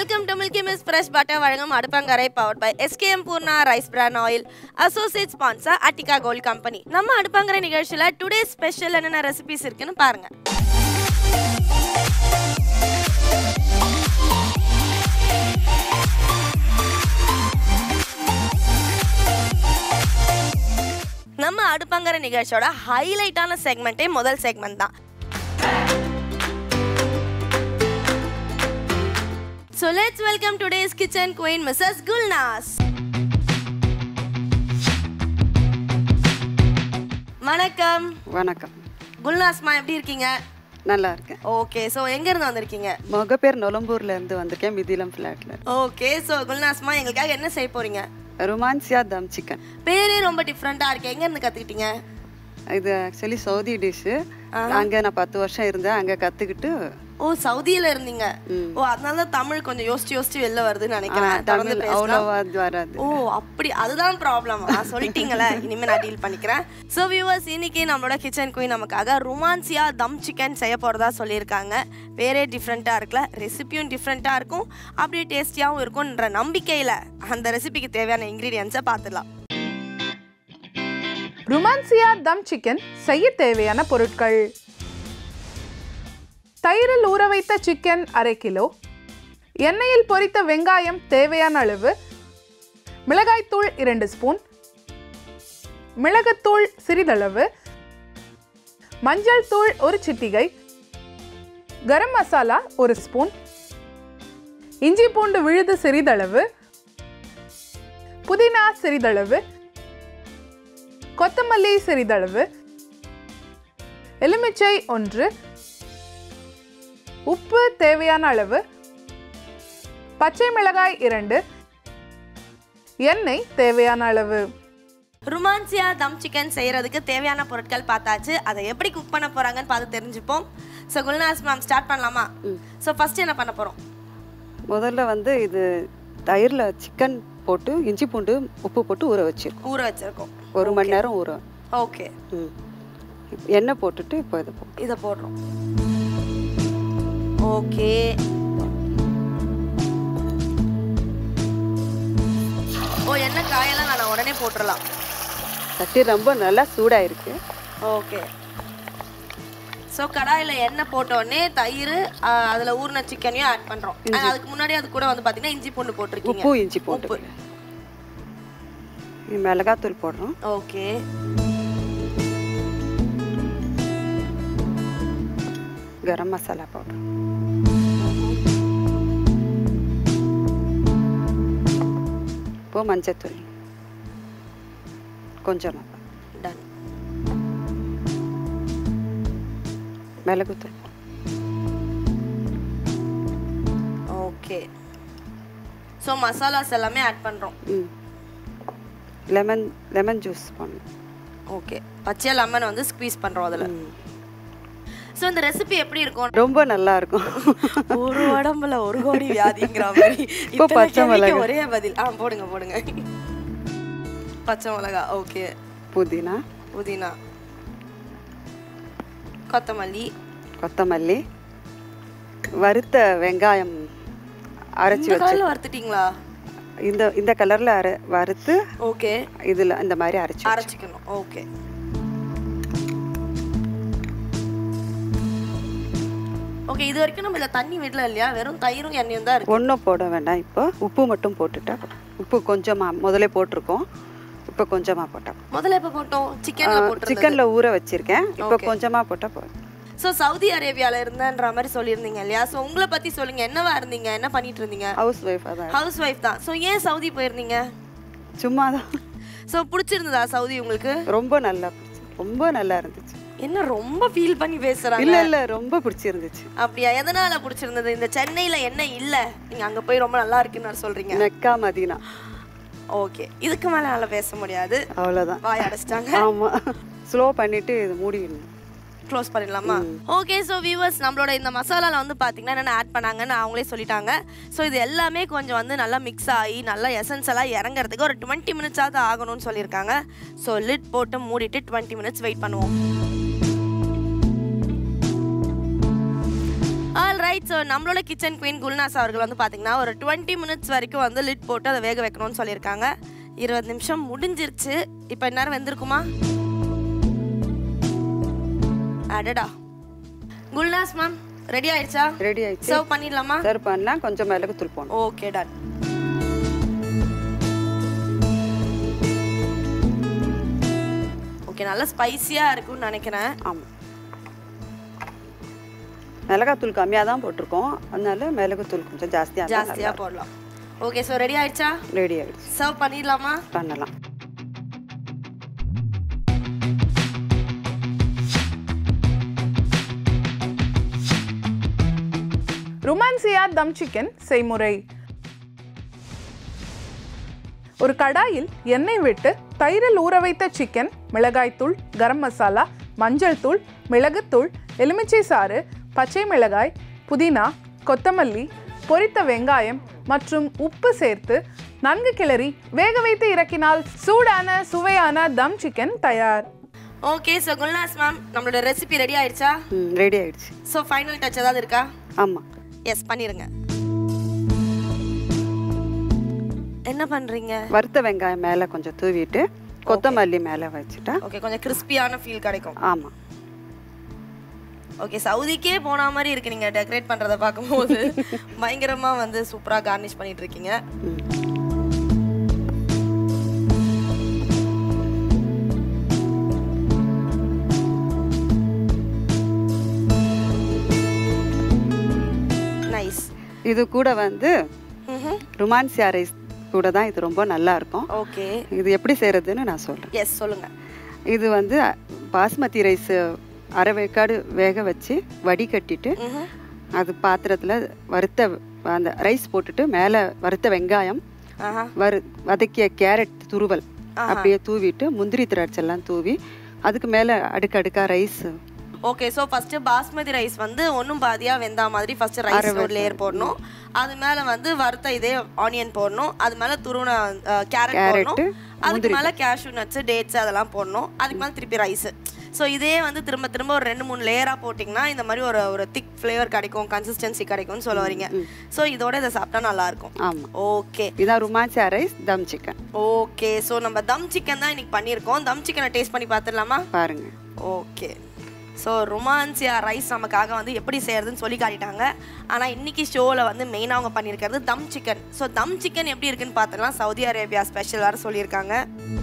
Welcome to milky mist fresh butter வழங்கும் Aduppangarai powered by SKM Poorna rice bran oil associate sponsor Attica gold company நம்ம அடுப்பங்கரை நிகழ்ச்சியில் today special என்னென்ன recipes இருக்குன்னு பாருங்க நம்ம அடுப்பங்கரை நிகழ்ச்சியோட ஹைலைட்டான செக்மெண்ட்டே முதல் செக்மெண்ட் தான் So let's welcome today's kitchen queen, Mrs. Gulnas. வணக்கம் வணக்கம் குல்நாஸ்மா எப்படி இருக்கீங்க நல்லா இருக்கேன் ஓகே ஸோ எங்கேருந்து வந்திருக்கீங்க முக பேர் நொலம்பூர்ல இருந்து வந்திருக்கேன் மிதிலம் ஃப்ளாட்ல ஓகே ஸோ குல்நாஸ்மா எங்களுக்காக என்ன செய்ய போறீங்க ரொமான்சியா தம் சிக்கன் பேரே ரொம்ப டிஃப்ரெண்ட்டாக இருக்கு எங்கேருந்து கற்றுக்கிட்டீங்க இது ஆக்சுவலி சவுதி டிஷ்ஷு அங்கே நான் பத்து வருஷம் இருந்தேன் அங்கே கற்றுக்கிட்டு ஓ சவுதியில இருந்தீங்க ஓ அதனால தான் தமிழ் கொஞ்சம் யோசிச்சு யோசிச்சு வெளில வருதுன்னு நினைக்கிறேன் தொடர்ந்து தமிழ் பேசலாம் அவ்வளோவா வராது ஓ அப்படி அதுதான் ப்ராப்ளம் சொல்லிட்டீங்களே இனிமே நான் டீல் பண்ணிக்கிறேன் ஸோ வியூவர்ஸ் இன்னைக்கு நம்மளோட கிச்சன் குயின் நமக்காக ரொமான்சியா தம் சிக்கன் செய்ய போறதா சொல்லியிருக்காங்க வேறே டிஃப்ரெண்ட்டாக இருக்குல்ல ரெசிபியும் டிஃப்ரெண்ட்டாக இருக்கும் அப்படியே டேஸ்டியாகவும் இருக்கும்ன்ற நம்பிக்கையில் அந்த ரெசிபிக்கு தேவையான இன்க்ரீடியன்ஸை பார்த்துடலாம் ருமான்சியா தம் சிக்கன் செய்ய தேவையான பொருட்கள் தயிரில் ஊற வைத்த சிக்கன் அரை கிலோ எண்ணெயில் பொரித்த வெங்காயம் தேவையான அளவு மிளகாய்த்தூள் இரண்டு ஸ்பூன் மிளகுத்தூள் சிறிதளவு மஞ்சள் தூள் ஒரு சிட்டிகை கரம் மசாலா ஒரு ஸ்பூன் இஞ்சி பூண்டு விழுது சிறிதளவு புதினா சிறிதளவு கொத்தமல்லி சிறிதளவு எலுமிச்சை ஒன்று உப்பு தேவையான அளவு பச்சை மிளகாய் இரண்டு எண்ணெய் தேவையான அளவு ருமான்சியா தம் சிக்கன் செய்யறதுக்கு தேவையான பொருட்கள் பார்த்தாச்சு அதை எப்படி குக் பண்ண போறாங்கன்னு பார்த்து தெரிஞ்சுப்போம் ஸோ குல்நாஸ் மேம் ஸ்டார்ட் பண்ணலாமா ஸோ ஃபர்ஸ்ட் என்ன பண்ண போறோம் முதல்ல வந்து இது தயிரில் சிக்கன் போட்டு இஞ்சி பூண்டு உப்பு போட்டு ஊற வச்சிருக்கோம் ஊற வச்சிருக்கோம் ஒரு மணி நேரம் ஊற ஓகே ம் எண்ணெய் போட்டுட்டு இப்போ இதை போ இதை போடுறோம் ஓகே ஓ என்ன காயெல்லாம் நான் உடனே போட்டுடலாம் சட்டி ரொம்ப நல்லா சூடாக இருக்கு ஓகே ஸோ கடாயில் எண்ணெய் போட்ட உடனே தயிர் அதில் ஊறின சிக்கனையும் ஆட் பண்ணுறோம் அதுக்கு முன்னாடி அது கூட வந்து பார்த்தீங்கன்னா இஞ்சி பூண்டு போட்டிருக்கீங்க உப்பு இஞ்சி போட்டு உப்பு இது மிளகாத்தூள் போடுறோம் ஓகே கரம் மசாலா போடுறோம் இப்போ மஞ்சத்தூள் கொஞ்சமாக டன் மிளகுத்தூள் ஓகே ஸோ மசாலாஸ் எல்லாமே ஆட் பண்ணுறோம் ம் லெமன் லெமன் ஜூஸ் போடணும் ஓகே பச்சை லெமன் வந்து ஸ்குவீஸ் பண்ணுறோம் அதில் ஸோ இந்த ரெசிபி எப்படி இருக்கும் ரொம்ப நல்லா இருக்கும் ஒரு உடம்புல ஒரு கோடி வியாதிங்கிற மாதிரி இப்போ இத்தனை பச்சை கேள்விக்கு மிளகாய். ஒரே பதில் ஆ போடுங்க போடுங்க பச்சை மிளகா ஓகே புதினா புதினா கொத்தமல்லி கொத்தமல்லி வறுத்த வெங்காயம் அரைச்சி இந்த வச்சு காலில் வறுத்துட்டீங்களா இந்த இந்த கலரில் அரை வறுத்து ஓகே இதில் இந்த மாதிரி அரைச்சி வச்சு. அரைச்சிக்கணும் ஓகே ஓகே இது வரைக்கும் நம்ம இதில் தண்ணி விடல இல்லையா வெறும் தயிரும் எண்ணெயும் தான் இருக்கு ஒன்றும் போட வேண்டாம் இப்போ உப்பு மட்டும் போட்டுட்டா போதும். உப்பு கொஞ்சமாக முதல்ல போட்டிருக்கோம் இப்போ கொஞ்சமாக போட்டா முதல்ல எப்போ போட்டோம் சிக்கன்ல போட்டு சிக்கனில் ஊற வச்சிருக்கேன் இப்போ கொஞ்சமாக போட்டால் போதும் ஸோ சவுதி அரேபியால இருந்தேன்ற மாதிரி சொல்லியிருந்தீங்க இல்லையா ஸோ உங்களை பத்தி சொல்லுங்க என்னவா இருந்தீங்க என்ன பண்ணிட்டு இருந்தீங்க ஹவுஸ் ஒய்ஃபாக தான் ஹவுஸ் ஒய்ஃப் தான் ஸோ ஏன் சவுதி போயிருந்தீங்க சும்மா தான் ஸோ பிடிச்சிருந்ததா சவுதி உங்களுக்கு ரொம்ப நல்லா பிடிச்சி ரொம்ப நல்லா இருந்துச்சு என்ன ரொம்ப ஃபீல் பண்ணி பேசுறாங்க இல்லை இல்லை ரொம்ப பிடிச்சிருந்துச்சு அப்படியா எதனால பிடிச்சிருந்தது இந்த சென்னையில என்ன இல்ல நீங்க அங்க போய் ரொம்ப நல்லா இருக்குன்னு சொல்றீங்க மெக்கா மதீனா ஓகே இதுக்கு மேல என்னால பேச முடியாது அவ்வளோதான் வாய் அடைச்சிட்டாங்க ஆமாம் ஸ்லோ பண்ணிவிட்டு இது மூடிடணும் க்ளோஸ் பண்ணிடலாமா ஓகே ஸோ வியூவர்ஸ் நம்மளோட இந்த மசாலால வந்து பார்த்தீங்கன்னா என்னென்ன ஆட் பண்ணாங்கன்னு அவங்களே சொல்லிட்டாங்க ஸோ இது எல்லாமே கொஞ்சம் வந்து நல்லா மிக்ஸ் ஆகி நல்லா எசன்ஸ் எல்லாம் இறங்குறதுக்கு ஒரு டுவெண்ட்டி மினிட்ஸாவது ஆகணும்னு சொல்லியிருக்காங்க ஸோ லிட் போட்டு மூடிட்டு டுவெண்ட்டி மினிட்ஸ் வெயிட் பண்ணுவோம் ஆல் ரைட் ரைட் ஸோ நம்மளோட கிச்சன் குயின் குல்நாஸ் அவர்கள் வந்து பார்த்தீங்கன்னா ஒரு டுவெண்ட்டி மினிட்ஸ் வரைக்கும் வந்து லிட் போட்டு அதை வேக வைக்கணும்னு சொல்லியிருக்காங்க இருபது நிமிஷம் முடிஞ்சிருச்சு இப்போ நேரம் வெந்திருக்குமா அடடா குல்நாஸ் மேம் ரெடி ஆயிடுச்சா ரெடி ஆயிடுச்சு சர்வ் பண்ணிடலாமா சர்வ் பண்ணலாம் கொஞ்சம் மிளகு தூள் போடணும் ஓகே டன் ஓகே நல்லா ஸ்பைசியாக இருக்கும்னு நினைக்கிறேன் ஆமாம் மிளகாத்தூள் கம்மியாக தான் போட்டிருக்கோம் அதனால மிளகுத்தூள் கொஞ்சம் ஜாஸ்தியாக ஜாஸ்தியாக போடலாம் ஓகே ஸோ ரெடி ஆயிடுச்சா ரெடி ஆகிடுச்சு சர்வ் பண்ணிடலாமா பண்ணலாம் ருமான்சியா தம் சிக்கன் செய்முறை ஒரு கடாயில் எண்ணெய் விட்டு தயிரில் ஊற வைத்த சிக்கன் மிளகாய்த்தூள் கரம் மசாலா மஞ்சள் தூள் மிளகுத்தூள் எலுமிச்சை சாறு பச்சை மிளகாய் புதினா கொத்தமல்லி பொரித்த வெங்காயம் மற்றும் உப்பு சேர்த்து நன்கு கிளறி வேக வைத்து இறக்கினால் சூடான சுவையான தம் சிக்கன் தயார் ஓகே ஸோ குல்நாஸ் மேம் நம்மளோட ரெசிபி ரெடி ஆயிடுச்சா ம் ரெடி ஆயிடுச்சு ஸோ ஃபைனல் டச் ஏதாவது இருக்கா ஆமாம் எஸ் பண்ணிருங்க என்ன பண்றீங்க வறுத்த வெங்காயம் மேலே கொஞ்சம் தூவிட்டு கொத்தமல்லி மேலே வச்சுட்டா ஓகே கொஞ்சம் கிறிஸ்பியான ஃபீல் கிடைக்கும் ஆமாம் ஓகே சவுதிக்கே போன மாதிரி இருக்கு நீங்க டெக்கரேட் பண்றத பார்க்கும்போது பயங்கரமா வந்து சூப்பரா கார்னிஷ் பண்ணிட்டு இருக்கீங்க ம் நைஸ் இது கூட வந்து ருமான்சியா ரைஸ் கூட தான் இது ரொம்ப நல்லா இருக்கும் ஓகே இது எப்படி செய்கிறதுன்னு நான் சொல்கிறேன் எஸ் சொல்லுங்க இது வந்து பாஸ்மதி ரைஸ் அரை வேக்காடு வேக வச்சு வடிகட்டிட்டு ம்ஹும். அது பாத்திரத்தில் வறுத்த அந்த ரைஸ் போட்டுட்டு மேலே வறுத்த வெங்காயம் ஆஹா வறு வதக்கிய கேரட் துருவல் ஆஹா. அப்படியே தூவிட்டு முந்திரி திராட்சை எல்லாம் தூவி அதுக்கு மேலே அடுக்கடுக்கா rice okay so first basmati rice வந்து ஒன்றும் பாதியா வெந்தா மாதிரி ஃபர்ஸ்ட் ரைஸ் ஒரு லேயர் போடணும் அது மேல வந்து வறுத்த இதே ஆனியன் போடணும் அது மேல துருவன கேரட் போடணும் அதுக்கு மேல கேஷ்யூ நட்ஸ் டேட்ஸ் அதெல்லாம் போடணும் அதுக்கு மேல திருப்பி ரைஸ் ஸோ இதே வந்து திரும்ப திரும்ப ஒரு ரெண்டு மூணு லேயரா போட்டிங்கன்னா இந்த மாதிரி ஒரு ஒரு திக் ஃப்ளேவர் கிடைக்கும் கன்சிஸ்டன்சி கிடைக்கும்னு சொல்ல வரீங்க ஸோ இதோட இதை சாப்பிட்டா நல்லா இருக்கும் ஆமாம் ஓகே இதான் ருமான்சியா rice dum chicken okay so நம்ம தம் சிக்கன் தான் இன்னைக்கு பண்ணியிருக்கோம் தம் சிக்கனை டேஸ்ட் பண்ணி பார்த்துடலாமா பாருங்க ஓகே ஸோ ரொமான்சியா ரைஸ் நமக்காக வந்து எப்படி செய்யறதுன்னு சொல்லி காட்டிட்டாங்க ஆனால் இன்னைக்கு ஷோவில் வந்து மெயினாக அவங்க பண்ணியிருக்கிறது dum chicken so dum chicken எப்படி இருக்குன்னு பார்த்தோம்னா சவுதி அரேபியா ஸ்பெஷல் வேறு சொல்லியிருக்காங்க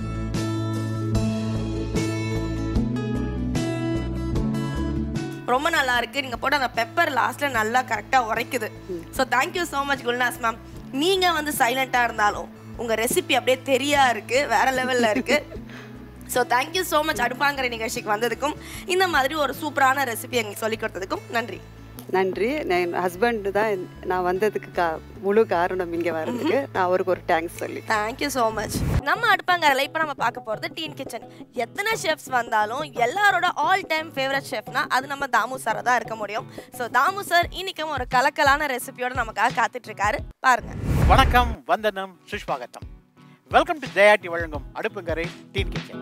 ரொம்ப நல்லா இருக்கு நீங்க போட்ட அந்த பெப்பர் லாஸ்ட்ல நல்லா கரெக்டா உரைக்குது so thank you so much Gulnaz ma'am நீங்க வந்து சைலண்டா இருந்தாலும் உங்க ரெசிபி அப்படியே தெரியா இருக்கு வேற லெவல்ல இருக்கு ஸோ தேங்க்யூ ஸோ மச் அடுப்பாங்கிற நிகழ்ச்சிக்கு வந்ததுக்கும் இந்த மாதிரி ஒரு சூப்பரான ரெசிபி எங்களுக்கு சொல்லிக் கொடுத்ததுக்கும் நன்றி நன்றி என் ஹஸ்பண்ட் தான் நான் வந்ததுக்கு கா முழு காரணம் இங்கே வர்றதுக்கு நான் அவருக்கு ஒரு தேங்க்ஸ் சொல்லி தேங்க்யூ ஸோ மச் நம்ம அடுப்பாங்கரில் இப்போ நம்ம பார்க்க போகிறது டீன் கிச்சன் எத்தனை ஷெஃப்ஸ் வந்தாலும் எல்லாரோட ஆல் டைம் ஃபேவரட் ஷெஃப்னா அது நம்ம தாமு சாரை தான் இருக்க முடியும் ஸோ தாமு சார் இன்னைக்கும் ஒரு கலக்கலான ரெசிபியோட நமக்காக காத்துட்டு இருக்காரு பாருங்க வணக்கம் வந்தனம் சுஷ்வாகத்தம் வெல்கம் டு ஜெயாட்டி வழங்கும் அடுப்புங்கரை டீன் கிச்சன்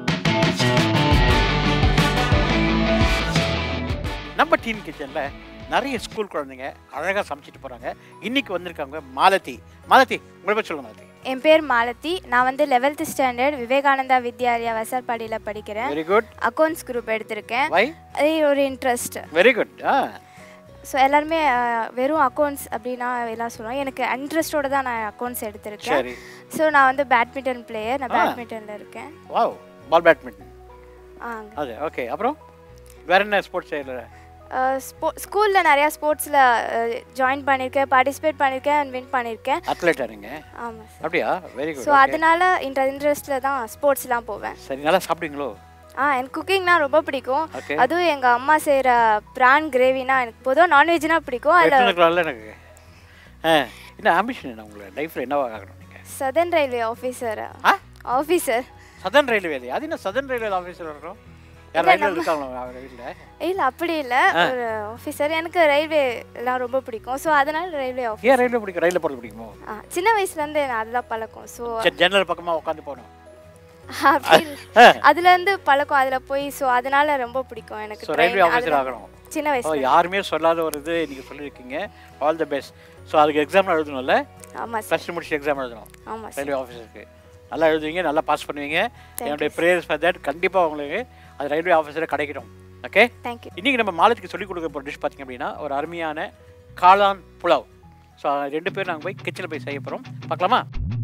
நம்ம டீன் கிச்சன்ல நிறைய ஸ்கூல் குழந்தைங்க அழகா சமைச்சிட்டு போறாங்க இன்னைக்கு வந்திருக்காங்க மாலதி மாலதி உங்களை பற்றி சொல்லுங்க மாலதி என் பேர் மாலதி நான் வந்து லெவல்த் ஸ்டாண்டர்ட் விவேகானந்தா வித்யாலயா வசர்பாடியில் படிக்கிறேன் வெரி குட் அக்கௌண்ட்ஸ் குரூப் எடுத்திருக்கேன் வை அது ஒரு இன்ட்ரெஸ்ட் வெரி குட் ஆ ஸோ எல்லாருமே அஹ், வெறும் அக்கௌண்ட்ஸ் அப்படின்னா எல்லாம் சொல்லுவாங்க எனக்கு இன்ட்ரெஸ்டோட தான் நான் அக்கௌண்ட்ஸ் எடுத்திருக்கேன் சரி ஸோ நான் வந்து பேட்மிண்டன் பிளேயர் நான் ஆ. பேட்மிண்டனில் இருக்கேன் வாவ் பால் பேட்மிண்டன் ஆங்க அது ஓகே அப்புறம் வேற என்ன ஸ்போர்ட்ஸ் செய்யல ஸ்போ ஸ்கூலில் நிறையா ஸ்போர்ட்ஸில் ஜாயின் பண்ணியிருக்கேன் பார்ட்டிசிபேட் பண்ணியிருக்கேன் அண்ட் வின் பண்ணியிருக்கேன் அத்லெட்டா நீங்க ஆமாம் சார் அப்படியா வெரி ஸோ குட் அதனால இந்த இன்ட்ரெஸ்ட்டில் தான் ஸ்போர்ட்ஸ்லாம் போவேன் சரி நல்லா சாப்பிடுங்களோ ஆ எனக்கு குக்கிங்னா ரொம்ப பிடிக்கும் ஓகே அதுவும் எங்கள் அம்மா செய்கிற ப்ரான் கிரேவினா எனக்கு பொதுவாக நான்வெஜ்னா பிடிக்கும் அதில் வெட்டினதுக்குள்ள எனக்கு ஆ என்ன ஆம்பிஷன் என்ன உங்களை லைஃப்பில் என்னவா ஆகணும் நீங்கள் சதர்ன் ரயில்வே ஆஃபீஸர் ஆ ஆஃபீஸர் சதர்ன் ரயில்வே அது என்ன சதர்ன் ரயில்வே ஆஃபீஸில் இருக்கணும் யார் ரயில்வே இருக்காங்களா அவங்க வீட்டில் இல்லை அப்படி இல்லை ஒரு ஆஃபீஸர் எனக்கு ரயில்வே எல்லாம் ரொம்ப பிடிக்கும் ஸோ அதனால ரயில்வே ஆஃபீஸ் ஏன் ரயில்வே பிடிக்கும் ரயிலில் போகிறது பிடிக்குமோ ஆ சின்ன வயசுலேருந்து எனக்கு அதுதான் பழக்கம் ஸோ சரி ஜன்னல் பக்கமாக உட்காந்து போகணும் அப்படி இல்ல. ஆ அதுலேருந்து பழக்கம் அதில் போய் ஸோ அதனால ரொம்ப பிடிக்கும் எனக்கு ஸோ ரயில்வே train ஆஃபீஸர் அதுல- ஆகணும் சின்ன ஓ வயசுல யாருமே சொல்லாத ஒரு இது நீங்கள் சொல்லியிருக்கீங்க ஆல் தி பெஸ்ட் ஸோ அதுக்கு எக்ஸாம் எழுதணும்ல ஆமாம் சார் ப்ளஸ் டூ முடிச்சு எக்ஸாம் எழுதணும் ஆமாம் சார் ரயில்வே ஆஃபீஸருக்கு நல்லா எழுதுவீங்க நல்லா பாஸ் பண்ணுவீங்க என்னுடைய ப்ரேயர்ஸ் ஃபார் தட் கண்டிப்பாக உங்களுக்கு அது ரயில்வே ஆஃபீஸரில் கிடைக்கணும் ஓகே தேங்க்யூ இன்றைக்கி நம்ம மாலத்துக்கு சொல்லிக் கொடுக்க போகிற டிஷ் பார்த்திங்க அப்படின்னா ஒரு அருமையான காளான் புலாவ் ஸோ ரெண்டு பேரும் நாங்கள் போய் கிச்சனில் போய் செய்ய போகிறோம் பார்க்கலாமா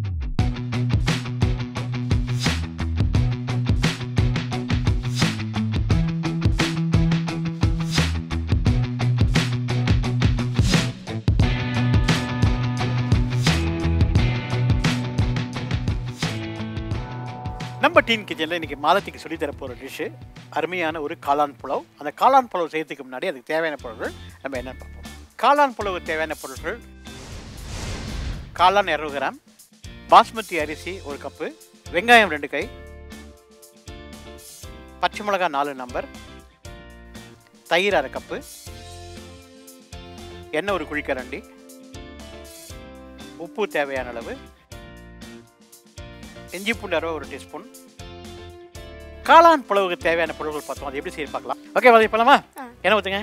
நம்ம டீன் கிச்சனில் இன்றைக்கி மாலத்திக்கு சொல்லித் தர போகிற டிஷ்ஷு அருமையான ஒரு காளான் புலவ் அந்த காளான் புலவ் செய்யறதுக்கு முன்னாடி அதுக்கு தேவையான பொருட்கள் நம்ம என்னென்னு பார்ப்போம் காளான் புலவுக்கு தேவையான பொருட்கள் காளான் இரநூறு கிராம் பாஸ்மதி அரிசி ஒரு கப்பு வெங்காயம் ரெண்டு கை பச்சை மிளகாய் நாலு நம்பர் தயிர் அரை கப்பு எண்ணெய் ஒரு குழிக்கரண்டி உப்பு தேவையான அளவு இஞ்சி பூண்டு அரை ஒரு டீஸ்பூன் காளான் புலவுக்கு தேவையான பொருட்கள் பார்த்தோம் அது எப்படி செய்ய பார்க்கலாம் ஓகே வந்து போலாமா ஆ. என்ன ஊற்றுங்க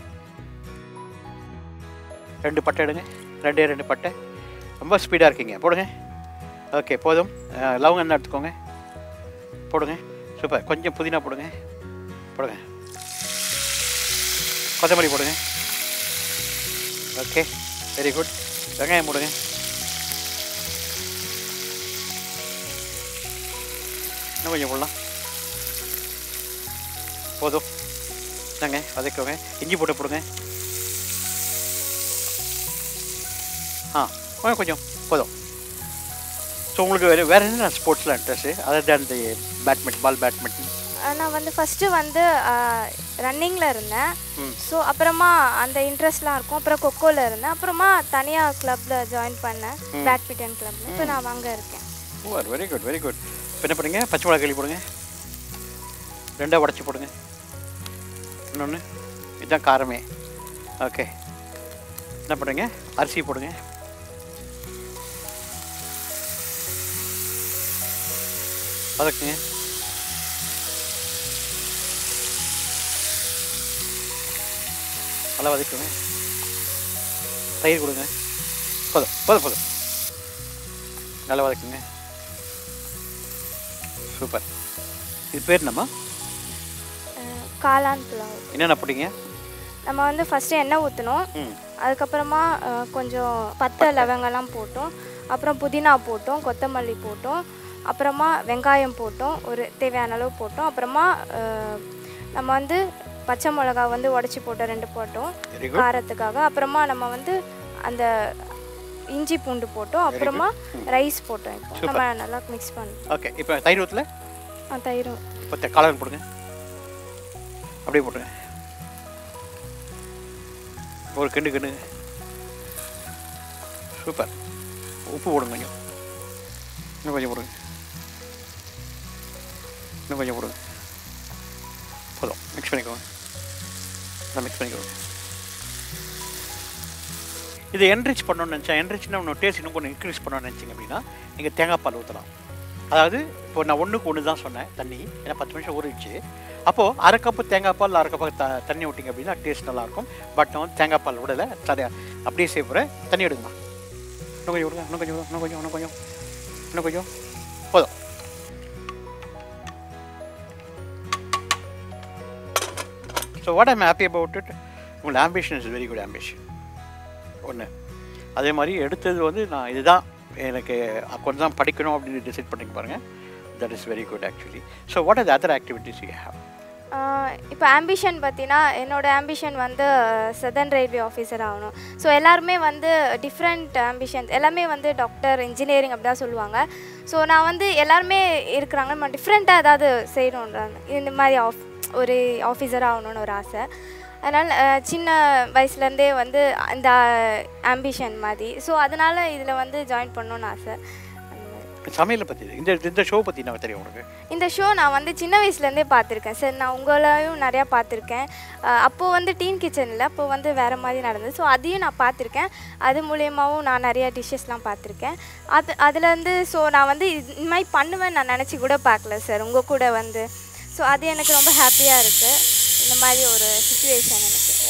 ரெண்டு பட்டை எடுங்க ரெண்டே ரெண்டு பட்டை ரொம்ப ஸ்பீடாக இருக்கீங்க போடுங்க ஓகே போதும் அஹ், லவங்கம் என்ன எடுத்துக்கோங்க போடுங்க சூப்பர் கொஞ்சம் புதினா போடுங்க போடுங்க கொத்தமல்லி போடுங்க ஓகே வெரி குட் வெங்காயம் போடுங்க இன்னும் கொஞ்சம் போடலாம் போதும் இந்தாங்க வதக்கோங்க இஞ்சி போட்டு போடுங்க ஆ கொஞ்சம் கொஞ்சம் போதும் ஸோ உங்களுக்கு வேறு வேறு என்ன ஸ்போர்ட்ஸில் interest other than the badminton ball badminton நான் வந்து ஃபஸ்ட்டு வந்து ரன்னிங்கில் இருந்தேன் ம். ஸோ அப்புறமா அந்த இன்ட்ரெஸ்ட்லாம் இருக்கும் அப்புறம் கொக்கோவில் இருந்தேன் அப்புறமா தனியாக கிளப்பில் ஜாயின் பண்ணேன் பேட்மிண்டன் கிளப்ல இப்போ நான் அங்கே இருக்கேன் oh very good very good இப்போ என்ன பண்ணுங்க பச்சை மிளகா கிளி போடுங்க ரெண்டாக உடச்சி போடுங்க இன்னொன்று இதுதான் காரமே ஓகே என்ன பண்ணுங்க அரிசி போடுங்க வதக்குங்க நல்லா வதக்குங்க தயிர் கொடுங்க போதும் போதும் போதும் நல்லா வதக்குங்க சூப்பர் இது பேர் நம்ம அஹ், காளான் புலாவ் என்னென்ன போட்டீங்க நம்ம வந்து ஃபஸ்ட்டு எண்ணெய் ஊற்றணும் ம் அதுக்கப்புறமா அஹ், கொஞ்சம் பத்தை லவங்கெல்லாம் போட்டோம் அப்புறம் புதினா போட்டோம் கொத்தமல்லி போட்டோம் அப்புறமா வெங்காயம் போட்டோம் ஒரு தேவையான அளவு போட்டோம் அப்புறமா அஹ், நம்ம வந்து பச்சை மிளகா வந்து உடச்சி போட்டோம் ரெண்டு போட்டோம் வெரி குட் காரத்துக்காக அப்புறமா நம்ம வந்து அந்த இஞ்சி பூண்டு போட்டோம் அப்புறமா ரைஸ் போட்டோம் இப்போ Super. நம்ம நல்லா மிக்ஸ் பண்ணோம் ஓகே இப்போ தயிர் ஊற்றல ஆ, தயிரும் இப்போ த- காளான் போடுங்க அப்படியே போட்டுங்க ஒரு கிண்டு கிண்டுங்க சூப்பர் உப்பு போடுங்க கொஞ்சம் இன்னும் கொஞ்சம் போடுங்க இன்னும் கொஞ்சம் போடுங்க போதும் மிக்ஸ் பண்ணிக்கோங்க நல்லா மிக்ஸ் பண்ணிக்கோங்க இதை என்ரிச் பண்ணணும்னு நினச்சா என்ரிச்னா இன்னும் டேஸ்ட் இன்னும் கொஞ்சம் இன்க்ரீஸ் பண்ணணும்னு நினச்சிங்க அப்படின்னா நீங்கள் தேங்காய் பால் ஊற்றலாம் அதாவது இப்போ நான் ஒன்றுக்கு ஒன்று தான் சொன்னேன் தண்ணி ஏன்னா பத்து நிமிஷம் ஊறிடுச்சு அப்போது அரை கப்பு தேங்காய் பால் அரை கப்பு த தண்ணி விட்டிங்க அப்படின்னா டேஸ்ட் நல்லாயிருக்கும் பட் நான் வந்து தேங்காய் பால் விடலை சரியா அப்படியே செய்ய போகிறேன் தண்ணி எடுங்கம்மா இன்னும் கொஞ்சம் விடுங்க இன்னும் கொஞ்சம் விடுங்க, இன்னும் கொஞ்சம் இன்னும் கொஞ்சம் இன்னும் கொஞ்சம் போதும் so what I'm happy about it உங்கள் ambition is very good ambition ஒன்று அதே மாதிரி எடுத்தது வந்து நான் இதுதான் எனக்கு அக்கௌண்ட் தான் படிக்கணும் அப்படின்னு டிசைட் பண்ணிங்க பாருங்கள் that is very good actually so what are the other activities you have இப்போ ஆம்பிஷன் பார்த்தீங்கன்னா என்னோட ஆம்பிஷன் வந்து சதர்ன் ரயில்வே ஆஃபீஸர் ஆகணும் ஸோ எல்லாருமே வந்து டிஃப்ரெண்ட் ஆம்பிஷன் எல்லாமே வந்து டாக்டர் இன்ஜினியரிங் அப்படி தான் சொல்லுவாங்க ஸோ நான் வந்து எல்லாருமே இருக்கிறாங்க நம்ம டிஃப்ரெண்ட்டாக ஏதாவது செய்யணுன்றாங்க இந்த மாதிரி ஆஃப் ஒரு ஆஃபீஸர் ஆகணும்னு ஒரு ஆசை அதனால் அஹ், சின்ன வயசுலேருந்தே வந்து அந்த ஆம்பிஷன் மாதிரி ஸோ அதனால் இதில் வந்து ஜாயின் பண்ணணும்னு ஆசை அந்த மாதிரி. சமையலை பற்றி இந்த இந்த ஷோ பற்றி நான் தெரியும் உங்களுக்கு இந்த ஷோ நான் வந்து சின்ன வயசுலேருந்தே பார்த்துருக்கேன் சார் நான் உங்களையும் நிறையா பார்த்துருக்கேன் அப்போது வந்து டீன் கிச்சனில் அப்போ வந்து வேறு மாதிரி நடந்தது ஸோ அதையும் நான் பார்த்துருக்கேன் அது மூலியமாகவும் நான் நிறையா டிஷ்ஷஸ்லாம் பார்த்துருக்கேன் அது அதுலேருந்து ஸோ நான் வந்து இது- இந்த மாதிரி பண்ணுவேன் நான் நினச்சி கூட பார்க்கல சார் உங்கள் கூட வந்து ஸோ அது எனக்கு ரொம்ப ஹாப்பியாக இருக்குது இந்த மாதிரி ஒரு சுச்சுவேஷன் எனக்கு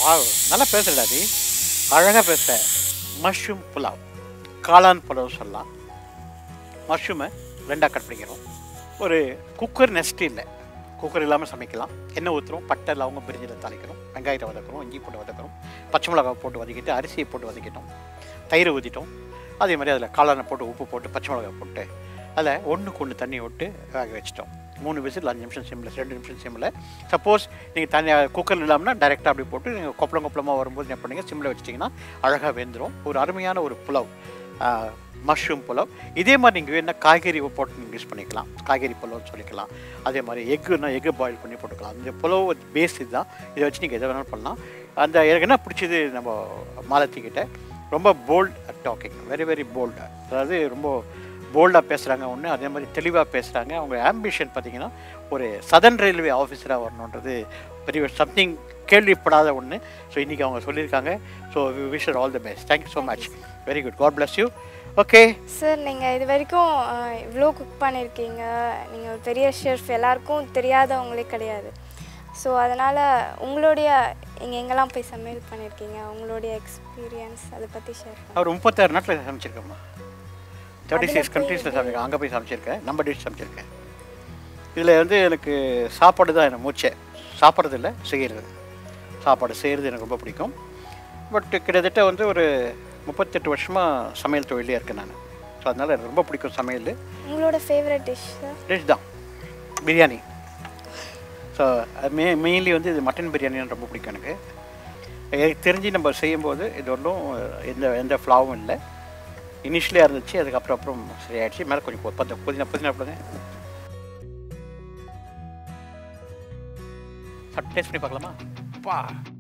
வாவ் நல்லா பேசுறடா நீ அழகாக பேசுற மஷ்ரூம் புலாவ் காளான் புலாவ் சொல்லலாம் மஷ்ரூமை ரெண்டாக கட் பண்ணிக்கிறோம் ஒரு குக்கர் நெஸ்ட் இல்லை குக்கர் இல்லாமல் சமைக்கலாம் எண்ணெய் ஊற்றுறோம் பட்டை லவங்கம் பிரிஞ்சில் தாளிக்கிறோம் வெங்காயத்தை வதக்குறோம் இஞ்சி போட்டு வதக்குறோம் பச்சை மிளகாய் போட்டு வதக்கிட்டு அரிசியை போட்டு வதக்கிட்டோம் தயிர் ஊற்றிட்டோம் அதே மாதிரி அதில் காளானை போட்டு உப்பு போட்டு பச்சை மிளகாய் போட்டு அதில் ஒன்றுக்கு ஒன்று தண்ணி விட்டு வேக வச்சிட்டோம் மூணு விசில் அஞ்சு நிமிஷம் சிம்மில் ரெண்டு நிமிஷம் சிம்மில் சப்போஸ் நீங்கள் தண்ணி குக்கர் இல்லாமல்னா டைரெக்டாக அப்படி போட்டு நீங்கள் கொப்பளம் கொப்பளமாக வரும்போது என்ன பண்ணுங்க சிம்மில் வச்சிட்டிங்கன்னா அழகாக வெந்துடும் ஒரு அருமையான ஒரு புலாவ் மஷ்ரூம் புலாவ் இதே மாதிரி நீங்கள் வேணால் காய்கறி போட்டு நீங்கள் யூஸ் பண்ணிக்கலாம் காய்கறி புலாவ்னு சொல்லிக்கலாம் அதே மாதிரி எக்குன்னா எக்கு பாயில் பண்ணி போட்டுக்கலாம் இந்த புலாவ் பேஸ் இதுதான் இதை வச்சு நீங்கள் எதை வேணாலும் பண்ணலாம் அந்த எனக்கு என்ன பிடிச்சது நம்ம மாலத்திக்கிட்ட ரொம்ப bold talking very very bold அதாவது ரொம்ப போல்டாக பேசுகிறாங்க ஒன்று அதே மாதிரி தெளிவாக பேசுகிறாங்க அவங்க ஆம்பிஷன் பார்த்தீங்கன்னா ஒரு சதர்ன் ரயில்வே ஆஃபீஸராக வரணுன்றது பெரிய சம்திங் கேள்விப்படாத ஒன்று ஸோ இன்றைக்கி அவங்க சொல்லியிருக்காங்க so wish all the best thank you so much very good God bless you okay sir நீங்கள் இது வரைக்கும் அஹ், இவ்வளோ குக் பண்ணியிருக்கீங்க நீங்கள் ஒரு பெரிய ஷெஃப் எல்லாருக்கும் தெரியாதவங்களே கிடையாது ஸோ அதனால் உங்களுடைய நீங்கள் எங்கெல்லாம் போய் சமையல் பண்ணியிருக்கீங்க உங்களுடைய எக்ஸ்பீரியன்ஸ் அதை பற்றி ஷேர் பண்ணுங்க அவர் முப்பத்தாறு நாட்டில் சமைச்சிருக்கோம்மா தேர்ட்டி அதுல சிக்ஸ் போய் கண்ட்ரீஸில் எப்படி? சமைக்க அங்கே போய் சமைச்சிருக்கேன் நம்ம டிஷ் சமைச்சிருக்கேன் இதில் வந்து எனக்கு சாப்பாடு தான் எனக்கு மூச்சை சாப்பிட்றது இல்லை செய்கிறது சாப்பாடு செய்கிறது எனக்கு ரொம்ப பிடிக்கும் பட் கிட்டத்தட்ட வந்து ஒரு முப்பத்தெட்டு வருஷமாக சமையல் தொழிலே இருக்கேன் நான் ஸோ அதனால் எனக்கு ரொம்ப பிடிக்கும் சமையல் உங்களோட ஃபேவரட் டிஷ் சார் டிஷ் தான் பிரியாணி ஸோ மெ மெயின்லி வந்து இது மட்டன் பிரியாணின்னு ரொம்ப பிடிக்கும் எனக்கு எனக்கு தெரிஞ்சு நம்ம செய்யும்போது இது ஒன்றும் எந்த எந்த ஃப்ளாவும் இல்லை இனிஷியலாக இருந்துச்சு அதுக்கப்புறம் அப்புறம் சரியாயிடுச்சு மேலே கொஞ்சம் பொ- பத்து புதினா புதினா போடுங்க டேஸ்ட் பண்ணி பார்க்கலாமா பா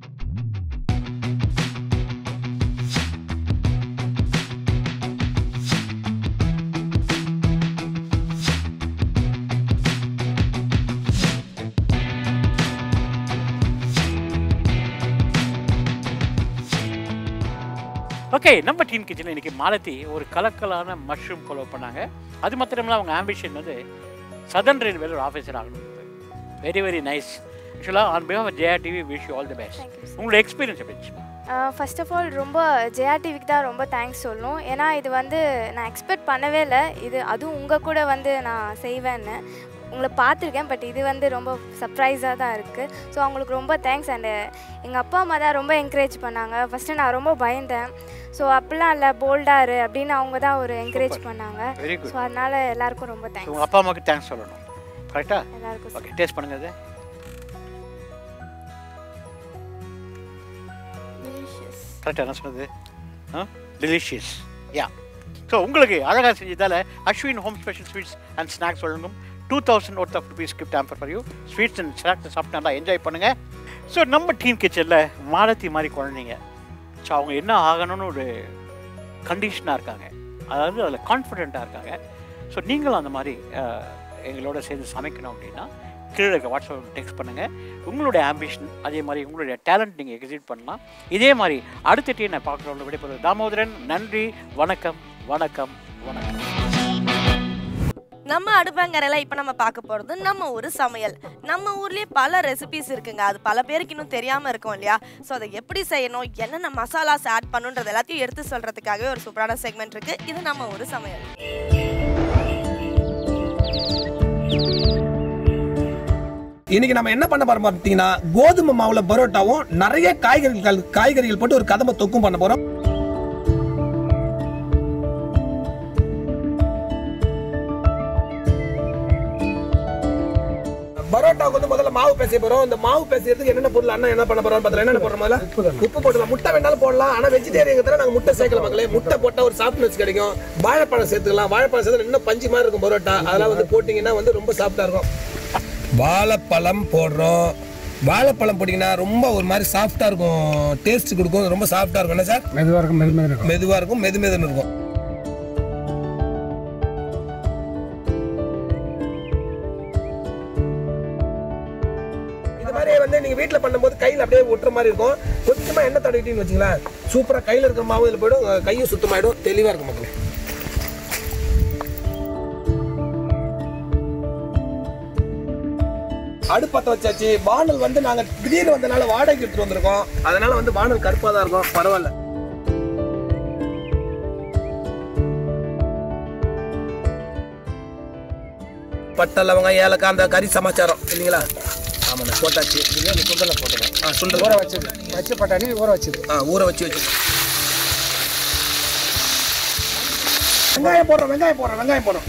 ஓகே நம்ம டீம் கிச்சனில் இன்றைக்கி மாலத்தி ஒரு கலக்கலான மஷ்ரூம் ஃபாலோ பண்ணாங்க அது மாத்திரமில்ல அவங்க ஆம்பிஷன் வந்து சதர்ன் ரயில்வேல ஒரு ஆஃபீஸர் ஆகணும் வெரி வெரி நைஸ் ஆக்சுவலாக on behalf Jaya TV wish you all the best Thank you, sir. உங்களோட எக்ஸ்பீரியன்ஸ் எப்படி இருந்துச்சு ஃபர்ஸ்ட் ஆஃப் ஆல் ரொம்ப ஜெயா டிவிக்கு தான் ரொம்ப தேங்க்ஸ் சொல்லணும் ஏன்னா இது வந்து நான் எக்ஸ்பெக்ட் பண்ணவே இல்லை இது அதுவும் உங்கள் கூட வந்து நான் செய்வேன்னு உங்களை பார்த்துருக்கேன் பட் இது வந்து ரொம்ப சர்ப்ரைஸாக தான் இருக்குது ஸோ அவங்களுக்கு ரொம்ப தேங்க்ஸ் அண்டு எங்கள் அப்பா அம்மா தான் ரொம்ப என்கரேஜ் பண்ணாங்க ஃபஸ்ட்டு நான் ரொம்ப பயந்தேன் ஸோ அப்படிலாம் இல்லை போல்டாக இரு அப்படின்னு அவங்க தான் ஒரு என்கரேஜ் Super. பண்ணாங்க வெரி ஸோ குட் அதனால எல்லாருக்கும் ரொம்ப தேங்க்ஸ் உங்கள் அப்பா அம்மாவுக்கு தேங்க்ஸ் சொல்லணும் கரெக்டாக எல்லாருக்கும் ஓகே டேஸ்ட் பண்ணுங்க அது கரெக்டாக என்ன சொன்னது ஆ டெலிஷியஸ் யா ஸோ உங்களுக்கு அழகாக செஞ்சதால் Ashwin home special sweets and snacks வழங்கும் two thousand worth of rupees gift hamper for you sweets and snacks சாப்பிட்டு நல்லா என்ஜாய் பண்ணுங்கள் ஸோ நம்ம டீம் கிச்சனில் மாலத்தி மாதிரி குழந்தைங்க ஸோ அவங்க என்ன ஆகணும்னு ஒரு கண்டிஷனாக இருக்காங்க அதாவது அதில் கான்ஃபிடெண்ட்டாக இருக்காங்க ஸோ நீங்களும் அந்த மாதிரி அஹ், எங்களோட சேர்ந்து சமைக்கணும் அப்படின்னா கீழே இருக்க வாட்ஸ்அப் டெக்ஸ்ட் பண்ணுங்கள் உங்களுடைய ஆம்பிஷன் அதே மாதிரி உங்களுடைய டேலண்ட் நீங்கள் எக்ஸிட் பண்ணலாம் இதே மாதிரி அடுத்த டீ நான் பார்க்குறவங்க விடைபெறுவது தாமோதரன் நன்றி வணக்கம் வணக்கம் வணக்கம் நம்ம அடுப்பங்கரையில இப்போ நம்ம பார்க்க போகிறது நம்ம ஒரு சமையல் நம்ம ஊர்லேயே பல ரெசிபிஸ் இருக்குங்க அது பல பேருக்கு இன்னும் தெரியாமல் இருக்கும் இல்லையா ஸோ அதை எப்படி செய்யணும் என்னென்ன மசாலாஸ் ஆட் பண்ணுன்றது எல்லாத்தையும் எடுத்து சொல்கிறதுக்காகவே ஒரு சூப்பரான செக்மெண்ட் இருக்குது இது நம்ம ஒரு சமையல் இன்னைக்கு நம்ம என்ன பண்ண போறோம் பார்த்தீங்கன்னா கோதுமை மாவுல பரோட்டாவும் நிறைய காய்கறிகள் காய்கறிகள் போட்டு ஒரு கதம்ப தொக்கும் பண்ண போறோம் பரோட்டாவுக்கு வந்து முதல்ல மாவு பேச போறோம் இந்த மாவு பேசுறதுக்கு என்னென்ன பொருள் அண்ணா என்ன பண்ண போறோம் பார்த்தல என்ன போடுறோம் முதல்ல உப்பு போடலாம் முட்டை வேணாலும் போடலாம் ஆனா வெஜிடேரியன் நாங்க முட்டை சேர்க்கல மக்களே முட்டை போட்டா ஒரு சாஃப்ட்னஸ் கிடைக்கும் வாழைப்பழம் சேர்த்துக்கலாம் வாழைப்பழம் சேர்த்து இன்னும் பஞ்சு மாதிரி இருக்கும் பரோட்டா அதெல்லாம் வந்து போட்டீங்கன்னா வந்து ரொம்ப சாஃப்டா இருக்கும் வாழைப்பழம் போடுறோம் வாழைப்பழம் போட்டிங்கன்னா ரொம்ப ஒரு மாதிரி சாஃப்டா இருக்கும் டேஸ்ட் கொடுக்கும் ரொம்ப சாஃப்டா இருக்கும் என்ன சார் மெதுவாக இருக்கும் மெது மெது இருக்கும் மெதுவா இருக்கும் மெது மெதுன்னு இருக்கும் இந்த மாதிரி வந்து நீங்க வீட்ல பண்ணும்போது கையில அப்படியே ஒட்டுற மாதிரி இருக்கும் கொஞ்சமா எண்ணெய் தடவிட்டீங்கன்னு வச்சுங்களேன் சூப்பரா கையில இருக்கிற மாவு இதுல போயிடும் உங்க கையும் சுத்தமாயிடும் தெளிவா இருக்கும் மக்களே அடுப்பு பற்ற வச்சாச்சு வானல் வந்து நாங்க திடீர்னு வந்தனால வாடகைக்கு எடுத்துட்டு வந்திருக்கோம் அதனால வந்து வானல் கருப்பா தான் இருக்கும் பரவாயில்ல பட்டை லவங்கம் ஏலக்காய் அந்த கறி சமாச்சாரம் இல்லைங்களா ஆமாண்ணா போட்டாச்சு இல்லையா நீ சுண்டலை போட்டுக்கலாம் ஆ சுண்டல் ஊற வச்சது வச்சு பட்டாணி ஊற வச்சது ஆ ஊற வச்சு வச்சு வெங்காயம் போடுறோம் வெங்காயம் போடுறோம் வெங்காயம் போடுறோம்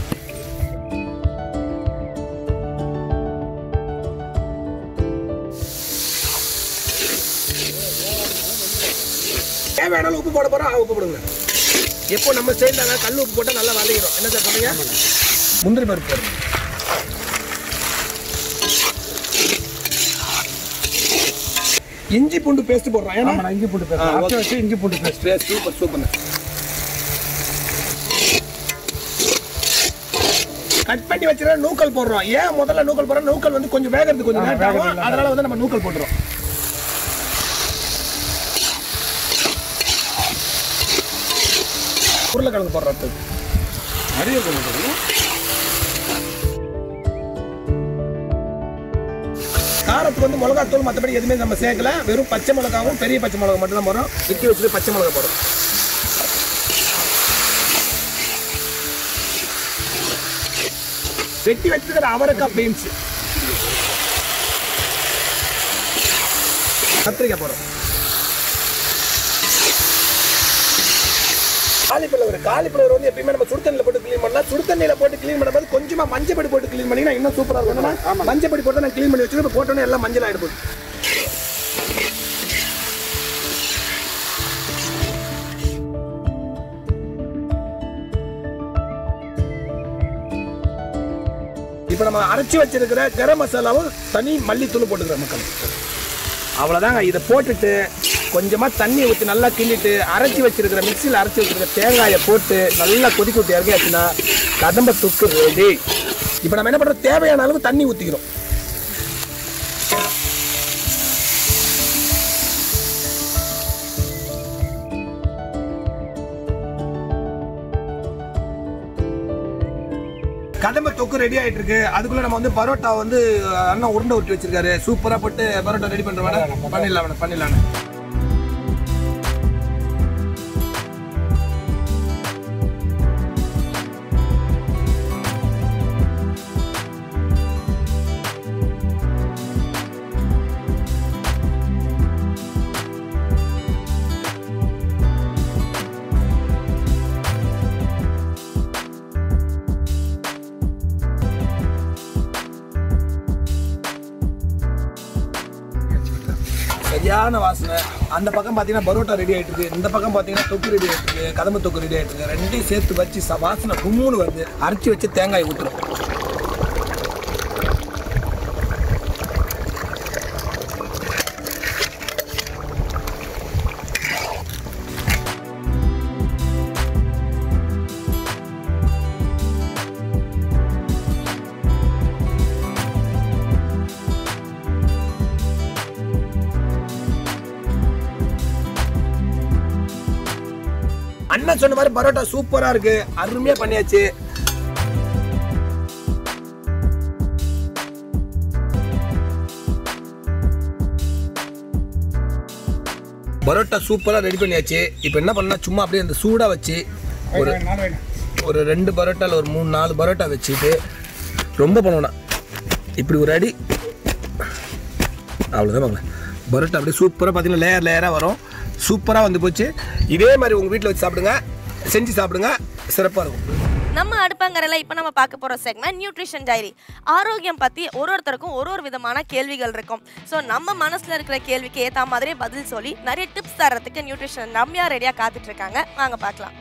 தேவையான அளவு உப்பு போட போறோம் ஆ, உப்பு போடுங்க எப்போ நம்ம சேர்ந்தாங்க கல் உப்பு போட்டால் நல்லா வதங்கிடும் என்ன சார் சொல்றீங்க முந்திரி பருப்பு போடுங்க இஞ்சி பூண்டு பேஸ்ட் போடுறோம் ஏன்னா ஆமாண்ணா இஞ்சி பூண்டு பேஸ்ட் ஆ, அரைச்சி ஓகே. வச்சு இஞ்சி பூண்டு paste paste super super cut பண்ணி வச்சிருக்க நூக்கல் போடுறோம் ஏன் முதல்ல நூக்கல் போடுறோம் நூக்கல் வந்து கொஞ்சம் வேகிறதுக்கு கொஞ்சம் ஆ, லேட் ஆகும் வேகறது அதனால வந்து நம்ம நூக்கல் போட்டுறோம் உருளைக்கிழங்கு போடுறோம் அடுத்தது. நிறைய கொண்டு காரத்துக்கு வந்து மிளகாத்தூள் மற்றபடி எதுவுமே நம்ம சேர்க்கல வெறும் பச்சை மிளகாவும் பெரிய பச்சை மிளகா மட்டும் தான் போடுறோம் விக்கி வச்சுட்டு பச்சை மிளகா போடுறோம் வெட்டி வச்சிருக்கிற அவரைக்காய் பீன்ஸ் கத்திரிக்காய் போடுறோம் காலிஃப்ளவர் காலிஃப்ளவர் வந்து எப்பயுமே நம்ம சுடு தண்ணியில் போட்டு க்ளீன் பண்ணலாம் சுடு தண்ணியில் போட்டு க்ளீன் பண்ணும்போது கொஞ்சமா மஞ்சள் பொடி போட்டு க்ளீன் பண்ணிங்கன்னா இன்னும் சூப்பராக இருக்கும் என்னன்னா, மஞ்சள் பொடி போட்டு நான் க்ளீன் பண்ணி வச்சுட்டு இப்போ போட்டோன்னே எல்லாம் மஞ்சள் ஆகிடு போகுது இப்போ நம்ம அரைச்சி வச்சிருக்கிற கரம் மசாலாவும் தனி மல்லித்தூள் போட்டுக்கிறோம் மக்கள் அவ்வளோதாங்க இதை போட்டுட்டு கொஞ்சமாக தண்ணி ஊற்றி நல்லா கிண்டிட்டு அரைச்சி வச்சிருக்கிற மிக்சியில் அரைச்சி வச்சிருக்கிற தேங்காயை போட்டு நல்லா கொதிக்க விட்டு இறக்கியாச்சுன்னா கதம்ப துக்கு ரெடி இப்போ நம்ம என்ன பண்ணுறோம் தேவையான அளவு தண்ணி ஊற்றிக்கிறோம் கதம்ப தொக்கு ரெடி ஆயிட்டு இருக்கு அதுக்குள்ள நம்ம வந்து பரோட்டா வந்து அண்ணன் உருண்டை விட்டு வச்சிருக்காரு சூப்பரா போட்டு பரோட்டா ரெடி பண்ற வேணா பண்ணிடலாம் வேணா பண்ணிடலாம் சரியான வாசனை அந்த பக்கம் பார்த்தீங்கன்னா பரோட்டா ரெடி ஆயிட்டு இருக்கு இந்த பக்கம் பார்த்தீங்கன்னா தொக்கு ரெடி ஆயிட்டு இருக்கு கதம்பு தொக்கு ரெடி ஆயிட்டு இருக்கு ரெண்டையும் சேர்த்து வச்சு ச- வாசனை கும்முன்னு வருது அரைச்சி வச்சு தேங்காய் ஊற்றுறோம் அண்ணன் சொன்ன மாதிரி பரோட்டா சூப்பரா இருக்கு அருமையா பண்ணியாச்சு பரோட்டா சூப்பரா ரெடி பண்ணியாச்சு இப்போ என்ன பண்ணா சும்மா அப்படியே அந்த சூடா வச்சு ஒரு ஒரு ரெண்டு பரோட்டா இல்ல ஒரு மூணு நாலு பரோட்டா வச்சுட்டு ரொம்ப பண்ணணும் இப்படி ஒரு அடி அவ்வளோதான் வாங்க பரோட்டா அப்படியே சூப்பராக பார்த்தீங்கன்னா லேயர் லேயராக வரும் சூப்பராக வந்து போச்சு இதே மாதிரி உங்கள் வீட்டில் வச்சு சாப்பிடுங்க செஞ்சு சாப்பிடுங்க சிறப்பாக இருக்கும் நம்ம அடுப்பங்கரையில் இப்போ நம்ம பார்க்க போகிற செக்மெண்ட் நியூட்ரிஷன் டைரி ஆரோக்கியம் பற்றி ஒரு ஒருத்தருக்கும் ஒரு ஒரு விதமான கேள்விகள் இருக்கும் ஸோ நம்ம மனசில் இருக்கிற கேள்விக்கு ஏற்ற மாதிரி பதில் சொல்லி நிறைய டிப்ஸ் தரத்துக்கு நியூட்ரிஷன் ரம்யா ரெடியாக காத்துட்டு இருக்காங்க வாங்க பார்க்கலாம்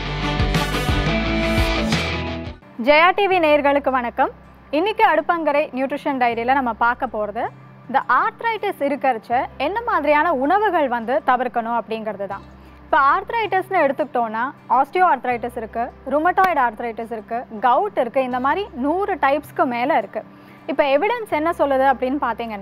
ஜெயா டிவி நேயர்களுக்கு வணக்கம் இன்னைக்கு அடுப்பங்கரை நியூட்ரிஷன் டைரியில் நம்ம பார்க்க போகிறது இந்த ஆர்த்ரைட்டிஸ் இருக்கிறச்ச என்ன மாதிரியான உணவுகள் வந்து தவிர்க்கணும் அப்படிங்கிறது தான் இப்போ ஆர்த்ரைட்டிஸ்னு எடுத்துக்கிட்டோன்னா ஆஸ்டியோ ஆர்த்ரைட்டிஸ் இருக்குது ருமட்டாய்டு ஆர்த்ரைட்டிஸ் இருக்குது கவுட் இருக்குது இந்த மாதிரி நூறு டைப்ஸ்க்கு மேலே இருக்குது இப்போ எவிடன்ஸ் என்ன சொல்லுது அப்படின்னு பார்த்தீங்கன்னா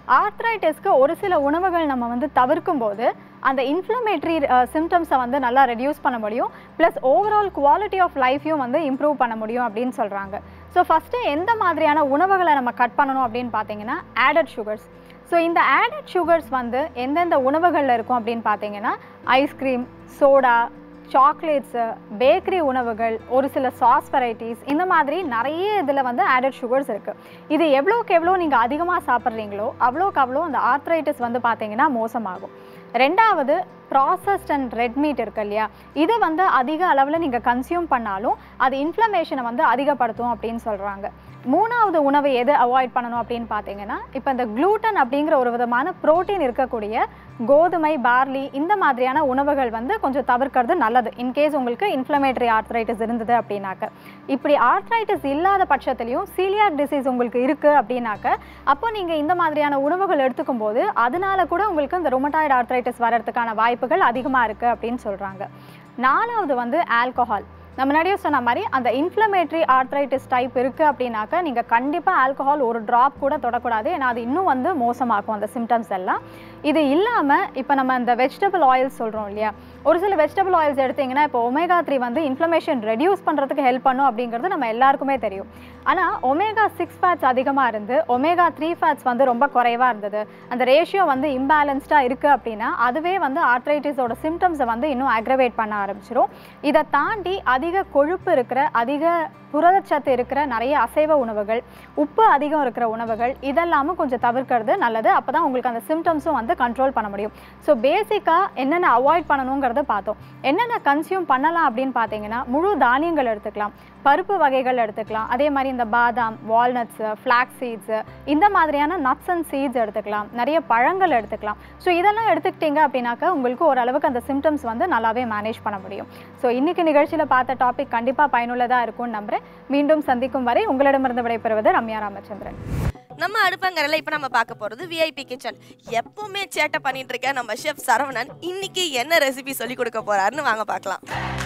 ஆர்த்ரைட்டிஸ்க்கு ஒரு சில உணவுகள் நம்ம வந்து தவிர்க்கும் போது அந்த இன்ஃப்ளமேட்டரி சிம்டம்ஸை வந்து நல்லா ரெடியூஸ் பண்ண முடியும் ப்ளஸ் ஓவரால் குவாலிட்டி ஆஃப் லைஃப்பையும் வந்து இம்ப்ரூவ் பண்ண முடியும் அப்படின்னு சொல்கிறாங்க ஸோ ஃபஸ்ட்டு எந்த மாதிரியான உணவுகளை நம்ம கட் பண்ணணும் அப்படின்னு பார்த்தீங்கன்னா ஆடட் சுகர்ஸ் ஸோ இந்த ஆடட் சுகர்ஸ் வந்து எந்தெந்த உணவுகளில் இருக்கும் அப்படின்னு பார்த்தீங்கன்னா ஐஸ்கிரீம் சோடா சாக்லேட்ஸு பேக்கரி உணவுகள் ஒரு சில சாஸ் வெரைட்டிஸ் இந்த மாதிரி நிறைய இதில் வந்து ஆடட் சுகர்ஸ் இருக்குது இது எவ்வளோக்கு எவ்வளோ நீங்கள் அதிகமாக சாப்பிட்றீங்களோ அவ்வளோக்கு அவ்வளோ அந்த ஆர்த்ரைட்டிஸ் வந்து பார்த்தீங்கன்னா மோசமாகும் ரெண்டாவது ப்ராசஸ்ட் அண்ட் ரெட் மீட் இருக்கு இல்லையா இது வந்து அதிக அளவில் நீங்கள் கன்சியூம் பண்ணாலும் அது இன்ஃப்ளமேஷனை வந்து அதிகப்படுத்தும் அப்படின்னு சொல்கிறாங்க மூணாவது உணவு எது அவாய்ட் பண்ணணும் அப்படின்னு பார்த்தீங்கன்னா இப்போ இந்த gluten அப்படிங்கிற ஒரு விதமான புரோட்டீன் இருக்கக்கூடிய கோதுமை பார்லி இந்த மாதிரியான உணவுகள் வந்து கொஞ்சம் தவிர்க்கிறது நல்லது இன்கேஸ் உங்களுக்கு இன்ஃப்ளமேட்டரி ஆர்த்ரைட்டிஸ் இருந்தது அப்படின்னாக்க இப்படி ஆர்த்ரைட்டிஸ் இல்லாத பட்சத்துலையும் சீலியாக் டிசீஸ் உங்களுக்கு இருக்குது அப்படின்னாக்க அப்போ நீங்கள் இந்த மாதிரியான உணவுகள் எடுத்துக்கும் போது அதனால கூட உங்களுக்கு இந்த ரொமட்டாய்டு ஆர்த்ரைட்டிஸ் வர்றதுக்கான வாய்ப்புகள் அதிகமாக இருக்குது அப்படின்னு சொல்கிறாங்க நாலாவது வந்து ஆல்கஹால் நம்ம முன்னாடியே சொன்ன மாதிரி அந்த இன்ஃப்ளமேட்டரி ஆர்த்ரைட்டிஸ் டைப் இருக்குது அப்படின்னாக்க நீங்கள் கண்டிப்பாக ஆல்கஹால் ஒரு ட்ராப் கூட தொடக்கூடாது ஏன்னா அது இன்னும் வந்து மோசமாக்கும் அந்த சிம்டம்ஸ் எல்லாம் இது இல்லாமல் இப்போ நம்ம இந்த வெஜிடபிள் ஆயில்ஸ் சொல்கிறோம் இல்லையா ஒரு சில வெஜிடபிள் ஆயில்ஸ் எடுத்தீங்கன்னா இப்போ ஒமேகா த்ரீ வந்து இன்ஃப்ளமேஷன் ரெடியூஸ் பண்ணுறதுக்கு ஹெல்ப் பண்ணும் அப்படிங்கிறது நம்ம எல்லாருக்குமே தெரியும் ஆனால் ஒமேகா சிக்ஸ் ஃபேட்ஸ் அதிகமாக இருந்து ஒமேகா த்ரீ ஃபேட்ஸ் வந்து ரொம்ப குறைவாக இருந்தது அந்த ரேஷியோ வந்து இம்பேலன்ஸ்டாக இருக்குது அப்படின்னா அதுவே வந்து ஆர்த்ரைட்டிஸோட சிம்டம்ஸை வந்து இன்னும் அக்ரவேட் பண்ண ஆரம்பிச்சிரும் இதை தாண்டி அதிக கொழுப்பு இருக்கிற அதிக புரதச்சத்து இருக்கிற நிறைய அசைவ உணவுகள் உப்பு அதிகம் இருக்கிற உணவுகள் இதெல்லாமும் கொஞ்சம் தவிர்க்கிறது நல்லது அப்போ தான் உங்களுக்கு அந்த சிம்டம்ஸும் வந்து கண்ட்ரோல் பண்ண முடியும் ஸோ பேசிக்காக என்னென்ன அவாய்ட் பண்ணணுங்கிறத பார்த்தோம் என்னென்ன கன்சியூம் பண்ணலாம் அப்படின்னு பார்த்தீங்கன்னா முழு தானியங்கள் எடுத்துக்கலாம் பருப்பு வகைகள் எடுத்துக்கலாம் அதே மாதிரி இந்த பாதாம் வால்நட்ஸு ஃப்ளாக் சீட்ஸு இந்த மாதிரியான நட்ஸ் அண்ட் சீட்ஸ் எடுத்துக்கலாம் நிறைய பழங்கள் எடுத்துக்கலாம் ஸோ இதெல்லாம் எடுத்துக்கிட்டீங்க அப்படின்னாக்கா உங்களுக்கு ஓரளவுக்கு அந்த சிம்டம்ஸ் வந்து நல்லாவே மேனேஜ் பண்ண முடியும் ஸோ இன்னைக்கு நிகழ்ச்சியில் பார்த்த டாபிக் கண்டிப்பாக பயனுள்ளதாக இருக்கும்னு நம்புறேன் மீண்டும் சந்திக்கும் வரை உங்களிடமிருந்து விடைபெறுவது ரம்யா ராமச்சந்திரன் நம்ம அடுப்பங்கரையில் இப்போ நம்ம பார்க்க போகிறது விஐபி கிச்சன் எப்பவுமே சேட்டை பண்ணிட்டு இருக்க நம்ம ஷெஃப் சரவணன் இன்னைக்கு என்ன ரெசிபி சொல்லி கொடுக்க போறாருன்னு வாங்க பார்க்கலாம்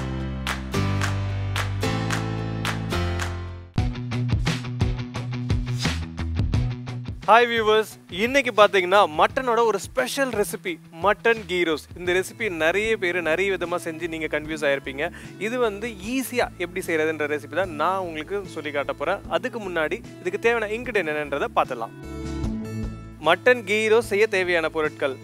ஹாய் வியூவர்ஸ் இன்னைக்கு பார்த்தீங்கன்னா மட்டனோட ஒரு ஸ்பெஷல் ரெசிபி மட்டன் கீரோஸ் இந்த ரெசிபி நிறைய பேர் நிறைய விதமாக செஞ்சு நீங்கள் கன்ஃபியூஸ் ஆயிருப்பீங்க இது வந்து ஈஸியாக எப்படி செய்கிறதுன்ற ரெசிபி தான் நான் உங்களுக்கு சொல்லி காட்ட போகிறேன் அதுக்கு முன்னாடி இதுக்கு தேவையான இன்கிரியன்ட் என்னன்றதை பார்த்துடலாம் மட்டன் கீரோஸ் செய்ய தேவையான பொருட்கள்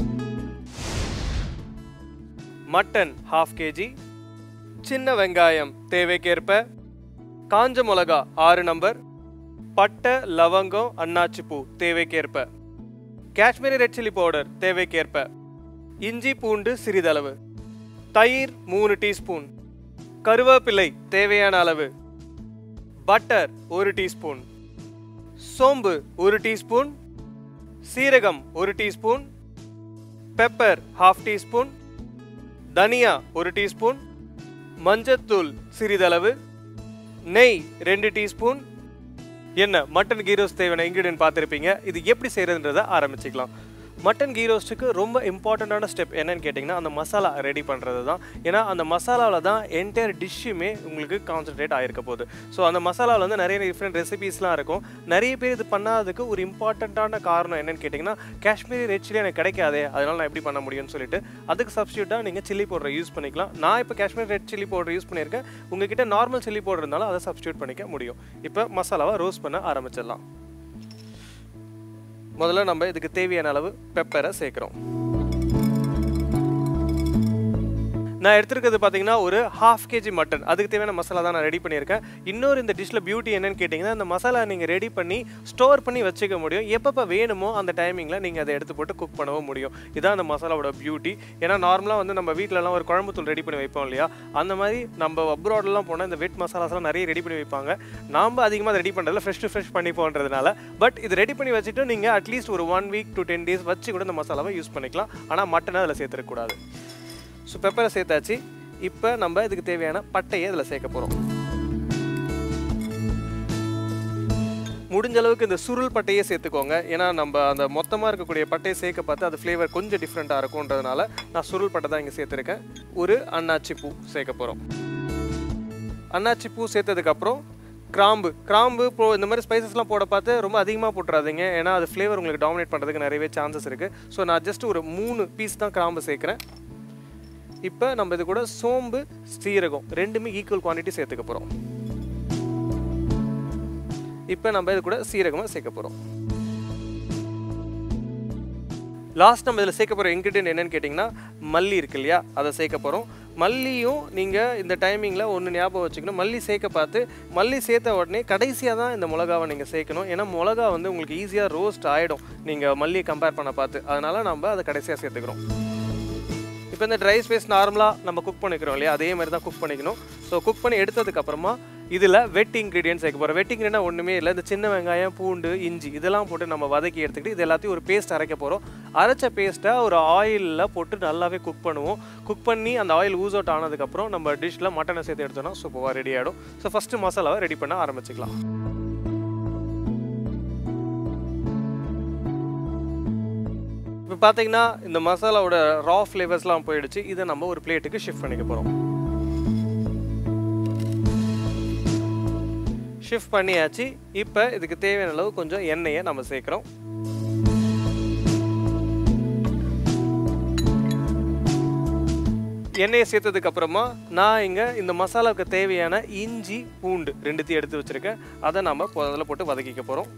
மட்டன் ஹாஃப் கேஜி சின்ன வெங்காயம் தேவைக்கேற்ப காஞ்ச மிளகா ஆறு நம்பர் பட்டை லவங்கம் அன்னாச்சி பூ தேவைக்கேற்ப காஷ்மீரி ரெட் சில்லி பவுடர் தேவைக்கேற்ப இஞ்சி பூண்டு சிறிதளவு தயிர் மூணு டீஸ்பூன் கருவேப்பிலை தேவையான அளவு பட்டர் ஒரு டீஸ்பூன் சோம்பு ஒரு டீஸ்பூன் சீரகம் ஒரு டீஸ்பூன் பெப்பர் ஹாஃப் டீஸ்பூன் தனியா ஒரு டீஸ்பூன் மஞ்சத்தூள் சிறிதளவு நெய் ரெண்டு டீஸ்பூன் என்ன மட்டன் கீரோஸ் தேவையான இன்க்ரீடியன்ட் பார்த்துருப்பீங்க இது எப்படி செய்கிறதுன்றதை ஆரம்பிச்சுக்கலாம் மட்டன் கீரோஸ்ட்டுக்கு ரொம்ப இம்பார்ட்டண்ட்டான ஸ்டெப் என்னன்னு கேட்டிங்கன்னா அந்த மசாலா ரெடி பண்ணுறது தான் ஏன்னா அந்த மசாலாவில் தான் என்டையர் டிஷ்ஷுமே உங்களுக்கு கான்சன்ட்ரேட் ஆகிருக்க போகுது ஸோ அந்த மசாலாவில் வந்து நிறைய டிஃப்ரெண்ட் ரெசிபீஸ்லாம் இருக்கும் நிறைய பேர் இது பண்ணாததுக்கு ஒரு இம்பார்ட்டண்ட்டான காரணம் என்னன்னு கேட்டிங்கன்னா காஷ்மீரி ரெட் சில்லி எனக்கு கிடைக்காதே அதனால நான் எப்படி பண்ண முடியும்னு சொல்லிட்டு அதுக்கு சப்ஸ்டியூட்டாக நீங்கள் சில்லி பவுடர் யூஸ் பண்ணிக்கலாம் நான் இப்போ Kashmir red chilli powder use பண்ணியிருக்கேன் உங்ககிட்ட நார்மல் சில்லி பவுடர் இருந்தாலும் அதை சப்ஸ்டியூட் பண்ணிக்க முடியும் இப்போ மசாலாவை ரோஸ்ட் பண்ண ஆரம்பிச்சிடலாம் முதல்ல நம்ம இதுக்கு தேவையான அளவு பெப்பரை சேர்க்குறோம் நான் எடுத்துருக்கிறது பார்த்தீங்கன்னா ஒரு ஹாஃப் கேஜி மட்டன் அதுக்கு தேவையான மசாலா தான் நான் ரெடி பண்ணியிருக்கேன் இன்னொரு இந்த டிஷ்ஷில் பியூட்டி என்னன்னு கேட்டிங்கன்னா இந்த மசாலா நீங்கள் ரெடி பண்ணி ஸ்டோர் பண்ணி வச்சுக்க முடியும் எப்பப்போ வேணுமோ அந்த டைமிங்கில் நீங்கள் அதை எடுத்து போட்டு குக் பண்ணவும் முடியும் இதான் அந்த மசாலாவோட பியூட்டி ஏன்னா நார்மலாக வந்து நம்ம வீட்டிலலாம் ஒரு குழம்பு தூள் ரெடி பண்ணி வைப்போம் இல்லையா அந்த மாதிரி நம்ம அப்ராட்லாம் போனால் இந்த வெட் மசாலாஸ்லாம் நிறைய ரெடி பண்ணி வைப்பாங்க நாம் அதிகமாக ரெடி பண்ணுறதுல ஃப்ரெஷ் டு ஃப்ரெஷ் பண்ணிப்போன்றதுனால பட் இது ரெடி பண்ணி வச்சுட்டு நீங்கள் அட்லீஸ்ட் ஒரு one week to ten days வச்சு கூட இந்த மசாலாவை யூஸ் பண்ணிக்கலாம் ஆனால் மட்டனை அதில் சேர்த்துருக்கூடாது ஸோ பெப்பரை சேர்த்தாச்சு இப்போ நம்ம இதுக்கு தேவையான பட்டையை இதில் சேர்க்க போகிறோம் முடிஞ்ச அளவுக்கு இந்த சுருள் பட்டையே சேர்த்துக்கோங்க ஏன்னா நம்ம அந்த மொத்தமாக இருக்கக்கூடிய பட்டையை சேர்க்க பார்த்து அது ஃப்ளேவர் கொஞ்சம் டிஃப்ரெண்ட்டாக இருக்கும்ன்றதுனால நான் சுருள் பட்டை தான் இங்கே சேர்த்துருக்கேன் ஒரு அன்னாச்சி பூ சேர்க்க போகிறோம் அன்னாச்சி பூ சேர்த்ததுக்கப்புறம் கிராம்பு கிராம்பு இப்போ இந்த மாதிரி ஸ்பைசஸ்லாம் போட பார்த்து ரொம்ப அதிகமாக போட்டுறாதீங்க ஏன்னா அது ஃப்ளேவர் உங்களுக்கு டாமினேட் பண்ணுறதுக்கு நிறையவே சான்சஸ் இருக்குது ஸோ நான் ஜஸ்ட் ஒரு மூணு பீஸ் தான் கிராம்பு சேர்க்குறேன் இப்போ நம்ம இது கூட சோம்பு சீரகம் ரெண்டுமே ஈக்குவல் குவான்டிட்டி சேர்த்துக்க போகிறோம் இப்போ நம்ம இது கூட சீரகமாக சேர்க்க போகிறோம் லாஸ்ட் நம்ம இதில் சேர்க்க போகிற இன்க்ரீடியன்ட் என்னன்னு கேட்டிங்கன்னா மல்லி இருக்கு இல்லையா அதை சேர்க்க போகிறோம் மல்லியும் நீங்கள் இந்த டைமிங்கில் ஒன்று ஞாபகம் வச்சுக்கணும் மல்லி சேர்க்க பார்த்து மல்லி சேர்த்த உடனே கடைசியாக தான் இந்த மிளகாவை நீங்கள் சேர்க்கணும் ஏன்னா மிளகா வந்து உங்களுக்கு ஈஸியாக ரோஸ்ட் ஆகிடும் நீங்கள் மல்லியை கம்பேர் பண்ண பார்த்து அதனால் நம்ம அதை கடைசியாக சேர்த்துக்கிறோம் இப்போ இந்த ட்ரை ஸ்பேஸ் நார்மலாக நம்ம குக் பண்ணிக்கிறோம் இல்லையா அதே மாதிரி தான் குக் பண்ணிக்கணும் ஸோ குக் பண்ணி எடுத்ததுக்கப்புறமா இதில் வெட் இன்க்ரீடியன்ஸ் சேர்க்க போகிறோம் வெட் இன்க்ரீடியன் ஒன்றுமே இல்லை இந்த சின்ன வெங்காயம் பூண்டு இஞ்சி இதெல்லாம் போட்டு நம்ம வதக்கி எடுத்துக்கிட்டு இது எல்லாத்தையும் ஒரு பேஸ்ட் அரைக்க போகிறோம் அரைச்ச பேஸ்ட்டை ஒரு ஆயிலில் போட்டு நல்லாவே குக் பண்ணுவோம் குக் பண்ணி அந்த ஆயில் ஊஸ் அவுட் ஆனதுக்கப்புறம் நம்ம டிஷ்ஷில் மட்டனை சேர்த்து எடுத்தோம்னா சூப்பராக ரெடி ஆகிடும் ஸோ ஃபஸ்ட்டு மசாலாவை ரெடி பண்ண ஆரம்பிச்சிக்கலாம் இப்போ பார்த்தீங்கன்னா இந்த மசாலாவோட ரா ஃப்ளேவர்ஸ்லாம் போயிடுச்சு இதை நம்ம ஒரு பிளேட்டுக்கு ஷிஃப்ட் பண்ணிக்க போகிறோம் ஷிஃப்ட் பண்ணியாச்சு இப்போ இதுக்கு தேவையான அளவு கொஞ்சம் எண்ணெயை நம்ம சேர்க்குறோம் எண்ணெயை சேர்த்ததுக்கு அப்புறமா நான் இங்கே இந்த மசாலாவுக்கு தேவையான இஞ்சி பூண்டு ரெண்டுத்தையும் எடுத்து வச்சுருக்கேன் அதை நம்ம அதில் போட்டு வதக்கிக்க போகிறோம்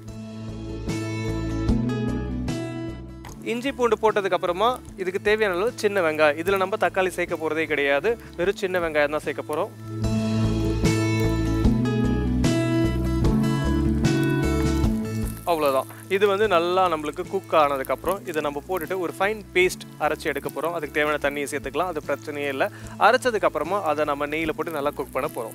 இஞ்சி பூண்டு போட்டதுக்கு அப்புறமா இதுக்கு தேவையான அளவு சின்ன வெங்காயம் இதில் நம்ம தக்காளி சேர்க்க போகிறதே கிடையாது வெறும் சின்ன வெங்காயம் தான் சேர்க்க போகிறோம் அவ்வளோதான் இது வந்து நல்லா நம்மளுக்கு குக் ஆனதுக்கப்புறம் இதை நம்ம போட்டுட்டு ஒரு ஃபைன் பேஸ்ட் அரைச்சி எடுக்க போகிறோம் அதுக்கு தேவையான தண்ணியை சேர்த்துக்கலாம் அது பிரச்சனையே இல்லை அரைச்சதுக்கப்புறமா அதை நம்ம நெய்யில் போட்டு நல்லா குக் பண்ண போகிறோம்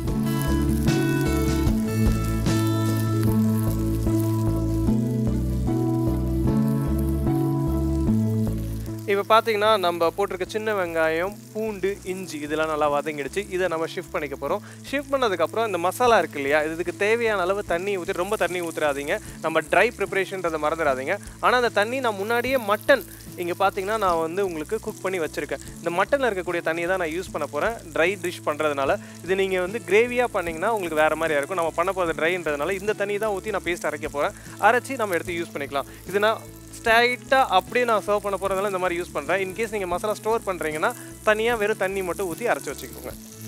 இப்போ பார்த்தீங்கன்னா நம்ம போட்டிருக்க சின்ன வெங்காயம் பூண்டு இஞ்சி இதெல்லாம் நல்லா வதங்கிடுச்சு இதை நம்ம ஷிஃப்ட் பண்ணிக்க போகிறோம் ஷிஃப்ட் பண்ணதுக்கப்புறம் இந்த மசாலா இருக்கு இல்லையா இதுக்கு தேவையான அளவு தண்ணி ஊற்றி ரொம்ப தண்ணி ஊற்றுறாதீங்க நம்ம ட்ரை ப்ரிப்பரேஷன்றதை மறந்துடாதீங்க ஆனால் அந்த தண்ணி நான் முன்னாடியே மட்டன் இங்கே பார்த்தீங்கன்னா நான் வந்து உங்களுக்கு குக் பண்ணி வச்சுருக்கேன் இந்த மட்டனில் இருக்கக்கூடிய தண்ணியை தான் நான் யூஸ் பண்ண போகிறேன் ட்ரை டிஷ் பண்ணுறதுனால இது நீங்கள் வந்து கிரேவியாக பண்ணிங்கன்னா உங்களுக்கு வேறு மாதிரியா இருக்கும் நம்ம பண்ண போகிறது ட்ரைன்றதுனால இந்த தண்ணி தான் ஊற்றி நான் பேஸ்ட் அரைக்க போகிறேன் அரைச்சி நம்ம எடுத்து யூஸ் பண்ணிக்கலாம் இது நான் ஸ்ட்ரைட்டாக அப்படியே நான் சர்வ் பண்ண போகிறதுனால இந்த மாதிரி யூஸ் பண்ணுறேன் இன்கேஸ் நீங்கள் மசாலா ஸ்டோர் பண்ணுறீங்கன்னா தனியாக வெறும் தண்ணி மட்டும் ஊற்றி அரைச்சி வச்சுக்கோங்க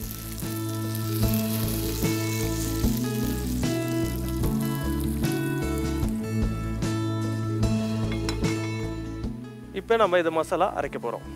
இப்போ நம்ம இது மசாலா அரைக்க போகிறோம்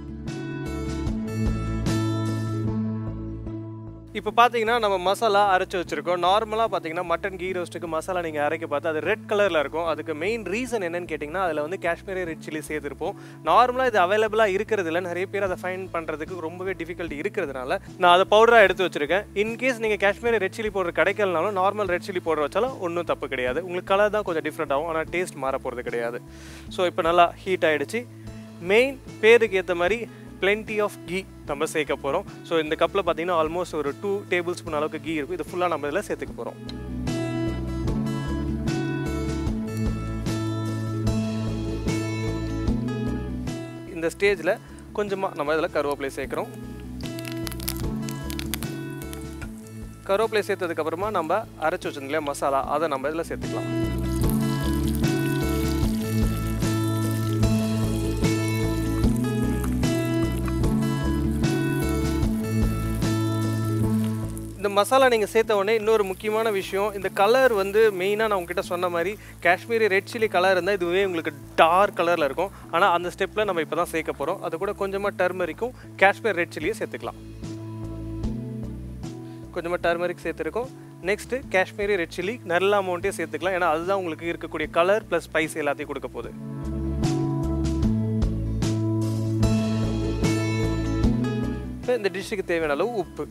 இப்போ பார்த்தீங்கன்னா நம்ம மசாலா அரைச்சி வச்சுருக்கோம் நார்மலாக பார்த்தீங்கன்னா மட்டன் கீ ரோஸ்ட்டுக்கு மசாலா நீங்கள் அரைக்க பார்த்து அது ரெட் கலரில் இருக்கும் அதுக்கு மெயின் ரீசன் என்னன்னு கேட்டிங்கன்னா அதில் வந்து காஷ்மீரி ரெட் சில்லி சேர்த்துருப்போம் நார்மலாக இது அவைலபிளாக இருக்கிறது இல்லை நிறைய பேர் அதை ஃபைன் பண்ணுறதுக்கு ரொம்பவே டிஃபிகல்ட்டி இருக்கிறதுனால நான் அதை பவுடராக எடுத்து வச்சுருக்கேன் இன்கேஸ் நீங்கள் காஷ்மீரி ரெட் சில்லி பவுடர் கிடைக்கலனாலும் நார்மல் ரெட் சில்லி பவுடர் வச்சாலும் ஒன்றும் தப்பு கிடையாது உங்களுக்கு கலர் தான் கொஞ்சம் டிஃப்ரெண்ட் ஆகும் ஆனால் டேஸ்ட் மாற போகிறது கிடையாது ஸோ இப்போ நல்லா ஹீட் ஆகிடுச்சு மெயின் பேருக்கு ஏற்ற மாதிரி plenty ஆஃப் கீ நம்ம சேர்க்க போகிறோம் ஸோ இந்த கப்பில் பார்த்தீங்கன்னா ஆல்மோஸ்ட் ஒரு டூ டேபிள் ஸ்பூன் அளவுக்கு கீ இருக்கும் இது ஃபுல்லாக நம்ம இதில் சேர்த்துக்க போகிறோம் இந்த ஸ்டேஜில் கொஞ்சமாக நம்ம இதில் கருவேப்பிலை சேர்க்குறோம் கருவேப்பிலை சேர்த்ததுக்கப்புறமா நம்ம அரைச்சி வச்சிருந்தோம் இல்லையா மசாலா அதை நம்ம இதில் சேர்த்துக்கலாம் இந்த மசாலா நீங்கள் சேர்த்த உடனே இன்னொரு முக்கியமான விஷயம் இந்த கலர் வந்து மெயினாக நான் உங்ககிட்ட சொன்ன மாதிரி காஷ்மீரி ரெட் சில்லி கலர் இருந்தால் இதுவே உங்களுக்கு டார்க் கலரில் இருக்கும் ஆனால் அந்த ஸ்டெப்பில் நம்ம இப்போ தான் சேர்க்க போகிறோம் அது கூட கொஞ்சமாக டர்மரிக்கும் காஷ்மீர் ரெட் சில்லியை சேர்த்துக்கலாம் கொஞ்சமாக டர்மரிக் சேர்த்துருக்கோம் நெக்ஸ்ட்டு காஷ்மீரி ரெட் சில்லி நல்ல அமௌண்ட்டே சேர்த்துக்கலாம் ஏன்னா அதுதான் உங்களுக்கு இருக்கக்கூடிய கலர் ப்ளஸ் ஸ்பைஸ் எல்லாத்தையும் கொடுக்க போகுது இப்போ இந்த டிஷ்ஷுக்கு தேவையான அளவு உப்பு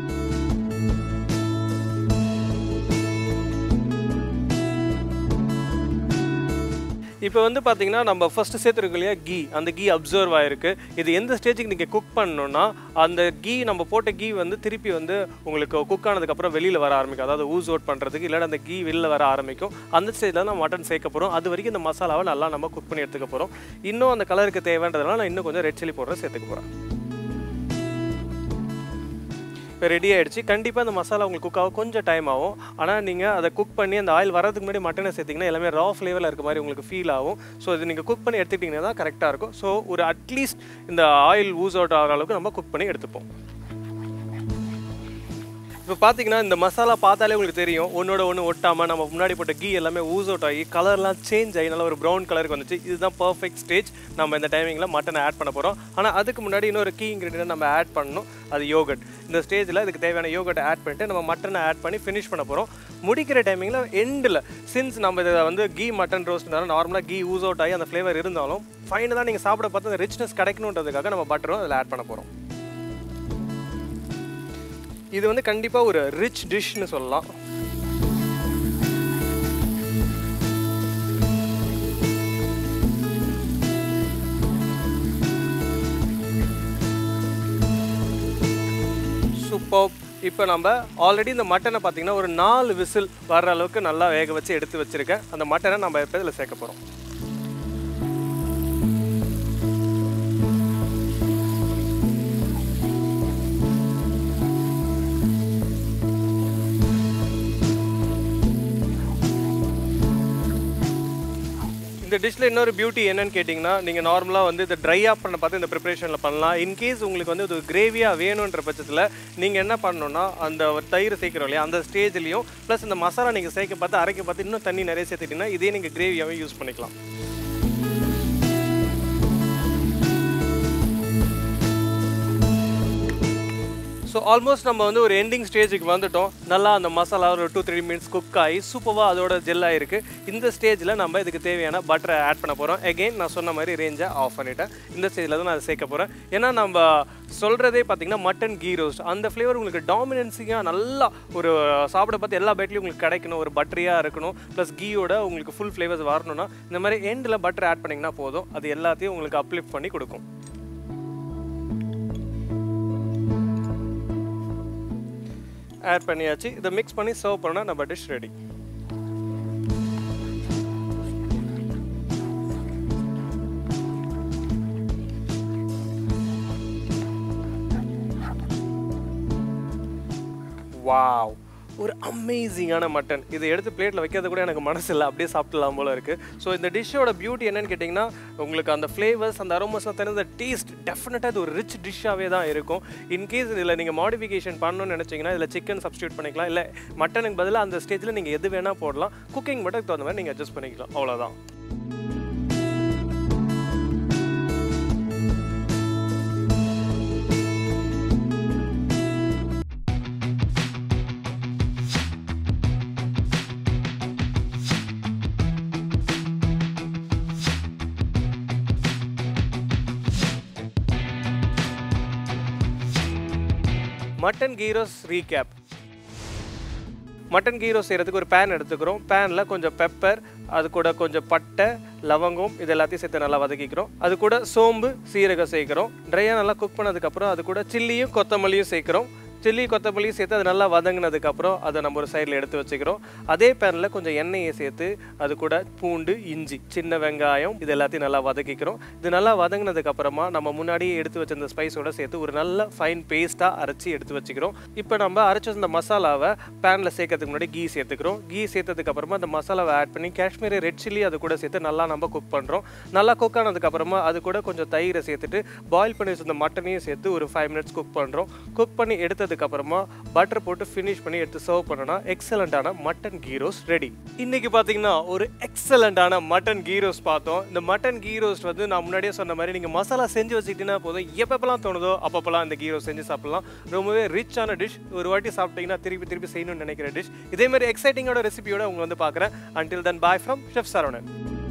இப்போ வந்து பார்த்தீங்கன்னா நம்ம ஃபர்ஸ்ட் சேர்த்துருக்கோம் இல்லையா கீ அந்த கீ அப்சர்வ் ஆயிருக்கு இது எந்த ஸ்டேஜுக்கு நீங்கள் குக் பண்ணணும்னா அந்த கீ நம்ம போட்ட கீ வந்து திருப்பி வந்து உங்களுக்கு குக் ஆனதுக்கப்புறம் வெளியில் வர ஆரம்பிக்கும் அதாவது ஊஸ் அவுட் பண்ணுறதுக்கு இல்லைன்னா அந்த கீ வெளியில் வர ஆரம்பிக்கும் அந்த ஸ்டேஜில் தான் மட்டன் சேர்க்க போகிறோம் அது வரைக்கும் இந்த மசாலாவை நல்லா நம்ம குக் பண்ணி எடுத்துக்க போகிறோம் இன்னும் அந்த கலருக்கு தேவைன்றதுனால நான் இன்னும் கொஞ்சம் ரெட் சில்லி பவுடர் சேர்த்துக்க போகிறேன் இப்போ ரெடி ஆயிடுச்சு கண்டிப்பாக அந்த மசாலா உங்களுக்கு குக் ஆக கொஞ்சம் டைம் ஆகும் ஆனால் நீங்கள் அதை குக் பண்ணி அந்த ஆயில் வரதுக்கு முன்னாடி மட்டனை சேர்த்திங்கன்னா எல்லாமே ரா ஃப்ளேவரில் இருக்க மாதிரி உங்களுக்கு ஃபீல் ஆகும் ஸோ இது நீங்கள் குக் பண்ணி எடுத்துக்கிட்டிங்கன்னா தான் கரெக்டாக இருக்கும் ஸோ ஒரு அட்லீஸ்ட் இந்த ஆயில் ஊஸ் அவுட் ஆகிற அளவுக்கு நம்ம குக் பண்ணி எடுத்துப்போம் இப்போ பார்த்தீங்கன்னா இந்த மசாலா பார்த்தாலே உங்களுக்கு தெரியும் ஒன்னோட ஒன்று ஒட்டாமல் நம்ம முன்னாடி போட்ட கீ எல்லாமே ஊஸ் அவுட் ஆகி கலர்லாம் சேஞ்ச் ஆகி நல்லா ஒரு ப்ரௌன் கலருக்கு வந்துச்சு இதுதான் பர்ஃபெக்ட் ஸ்டேஜ் நம்ம இந்த டைமிங்கில் மட்டனை ஆட் பண்ண போகிறோம் ஆனால் அதுக்கு முன்னாடி இன்னொரு கீ இன்க்ரீடியன்ட் நம்ம ஆட் பண்ணணும் அது யோகட் இந்த ஸ்டேஜில் இதுக்கு தேவையான யோகட்டை ஆட் பண்ணிட்டு நம்ம மட்டனை ஆட் பண்ணி ஃபினிஷ் பண்ண போகிறோம் முடிக்கிற டைமிங்கில் எண்டில் சின்ஸ் நம்ம இதை வந்து கீ மட்டன் ரோஸ்ட்னால நார்மலாக கீ ஊஸ் அவுட் ஆகி அந்த ஃப்ளேவர் இருந்தாலும் ஃபைனலாக நீங்கள் சாப்பிட பார்த்து அந்த ரிச்னஸ் கிடைக்கணுன்றதுக்காக நம்ம பட்டரும் அதில் ஆட் பண்ண போகிறோம் இது வந்து கண்டிப்பாக ஒரு ரிச் டிஷ்னு சொல்லலாம் சூப்பர் இப்போ நம்ம ஆல்ரெடி இந்த மட்டனை பார்த்தீங்கன்னா ஒரு நாலு விசில் வர்ற அளவுக்கு நல்லா வேக வச்சு எடுத்து வச்சிருக்கேன் அந்த மட்டனை நம்ம இப்போ இதில் சேர்க்க போகிறோம் இந்த டிஷ்ல இன்னொரு பியூட்டி என்னன்னு கேட்டிங்கன்னா நீங்கள் நார்மலாக வந்து இந்த ட்ரை ஆப் பண்ண பார்த்து இந்த ப்ரிப்பரேஷனில் பண்ணலாம் இன்கேஸ் உங்களுக்கு வந்து இது கிரேவியாக வேணுன்ற பட்சத்தில் நீங்கள் என்ன பண்ணணும்னா அந்த ஒரு தயிர் சேர்க்குறோம் இல்லையா அந்த ஸ்டேஜ்லையும் ப்ளஸ் இந்த மசாலா நீங்கள் சேர்க்க பார்த்து அரைக்க பார்த்து இன்னும் தண்ணி நிறைய சேர்த்துட்டிங்கன்னா இதே நீங்கள் கிரேவியாகவே யூஸ் பண்ணிக்கலாம் ஸோ ஆல்மோஸ்ட் நம்ம வந்து ஒரு எண்டிங் ஸ்டேஜுக்கு வந்துட்டோம் நல்லா அந்த மசாலா ஒரு டூ த்ரீ மினிட்ஸ் குக் ஆகி சூப்பராக அதோட ஜெல்லாக இருக்குது இந்த ஸ்டேஜில் நம்ம இதுக்கு தேவையான பட்டரை ஆட் பண்ண போகிறோம் எகெயின் நான் சொன்ன மாதிரி ரேஞ்சை ஆஃப் பண்ணிட்டேன் இந்த ஸ்டேஜில் தான் நான் அதை சேர்க்க போகிறேன் ஏன்னா நம்ம சொல்கிறதே பார்த்தீங்கன்னா மட்டன் கீ ரோஸ்ட் அந்த ஃப்ளேவர் உங்களுக்கு டாமினன்ஸிங்காக நல்லா ஒரு சாப்பிட பார்த்து எல்லா பேட்லேயும் உங்களுக்கு கிடைக்கணும் ஒரு பட்டரியாக இருக்கணும் ப்ளஸ் கீயோட உங்களுக்கு ஃபுல் ஃப்ளேவர்ஸ் வரணும்னா இந்த மாதிரி எண்டில் பட்டர் ஆட் பண்ணிங்கன்னா போதும் அது எல்லாத்தையும் உங்களுக்கு அப்லிஃப்ட் பண்ணி கொடுக்கும் ஆட் பண்ணியாச்சு இதை மிக்ஸ் பண்ணி சர்வ் பண்ணால் நம்ம டிஷ் ரெடி வாவ் ஒரு அமேசிங்கான மட்டன் இதை எடுத்து பிளேட்டில் வைக்கிறது கூட எனக்கு மனசு இல்லை அப்படியே சாப்பிடலாம் போல இருக்குது ஸோ இந்த டிஷ்ஷோட பியூட்டி என்னன்னு கேட்டிங்கன்னா உங்களுக்கு அந்த ஃப்ளேவர்ஸ் அந்த அரோமஸ்லாம் தெரிஞ்ச டேஸ்ட் டெஃபினட்டாக இது ஒரு ரிச் டிஷ்ஷாகவே தான் இருக்கும் இன்கேஸ் இதில் நீங்கள் மாடிஃபிகேஷன் பண்ணணும்னு நினச்சிங்கன்னா இதில் சிக்கன் சப்ஸ்டியூட் பண்ணிக்கலாம் இல்லை மட்டனுக்கு பதிலாக அந்த ஸ்டேஜில் நீங்கள் எது வேணால் போடலாம் குக்கிங் மட்டும் தகுந்த மாதிரி நீங்கள் அட்ஜஸ்ட் பண்ணிக்கலாம் அவ்வளோதான் மட்டன் கீரோஸ் ரீகேப் மட்டன் கீரோ செய்கிறதுக்கு ஒரு பேன் எடுத்துக்கிறோம் பேனில் கொஞ்சம் பெப்பர் அது கூட கொஞ்சம் பட்டை லவங்கம் இது எல்லாத்தையும் சேர்த்து நல்லா வதக்கிக்கிறோம் அது கூட சோம்பு சீரகம் சேர்க்குறோம் ட்ரையாக நல்லா குக் பண்ணதுக்கப்புறம் அது கூட சில்லியும் கொத்தமல்லியும் சேர்க்குறோம் சில்லி கொத்தமல்லியும் சேர்த்து அது நல்லா வதங்கினதுக்கப்புறம் அதை நம்ம ஒரு சைடில் எடுத்து வச்சுக்கிறோம் அதே பேனில் கொஞ்சம் எண்ணெயை சேர்த்து அது கூட பூண்டு இஞ்சி சின்ன வெங்காயம் இது எல்லாத்தையும் நல்லா வதக்கிக்கிறோம் இது நல்லா வதங்கினதுக்கப்புறமா நம்ம முன்னாடியே எடுத்து வச்சிருந்த ஸ்பைஸோட சேர்த்து ஒரு நல்ல ஃபைன் பேஸ்ட்டாக அரைச்சி எடுத்து வச்சுக்கிறோம் இப்போ நம்ம அரைச்சி வந்த மசாலாவை பேனில் சேர்க்கறதுக்கு முன்னாடி கீ சேர்த்துக்கிறோம் கீ சேர்த்ததுக்கப்புறமா அந்த மசாலாவை ஆட் பண்ணி காஷ்மீரி ரெட் சில்லி அது கூட சேர்த்து நல்லா நம்ம குக் பண்ணுறோம் நல்லா குக் ஆனதுக்கப்புறமா அது கூட கொஞ்சம் தயிரை சேர்த்துட்டு பாயில் பண்ணி வச்சிருந்த மட்டனையும் சேர்த்து ஒரு ஃபைவ் மினிட்ஸ் குக் பண்ணுறோம் குக் பண்ணி எடுத்ததுக்கப்புறமா பட்டர் போட்டு ஃபினிஷ் பண்ணி எடுத்து சர்வ் பண்ணோன்னா எக்ஸலண்ட்டான மட்டன் கீரோஸ் ரெடி இன்னைக்கு பார்த்தீங்கன்னா ஒரு எக்ஸலண்ட்டான மட்டன் கீரோஸ் பார்த்தோம் இந்த மட்டன் கீரோஸ் வந்து நான் முன்னாடியே சொன்ன மாதிரி நீங்கள் மசாலா செஞ்சு வச்சுக்கிட்டீங்கன்னா போதும் எப்பப்பெல்லாம் தோணுதோ அப்பப்பெல்லாம் இந்த கீரோஸ் செஞ்சு சாப்பிடலாம் ரொம்பவே ரிச்சான டிஷ் ஒரு வாட்டி சாப்பிட்டீங்கன்னா திருப்பி திருப்பி செய்யணும்னு நினைக்கிற டிஷ் இதே மாதிரி எக்ஸைட்டிங்கோட ரெசிபியோட உங்களை வந்து பார்க்குறேன் until then bye from chef Saravanan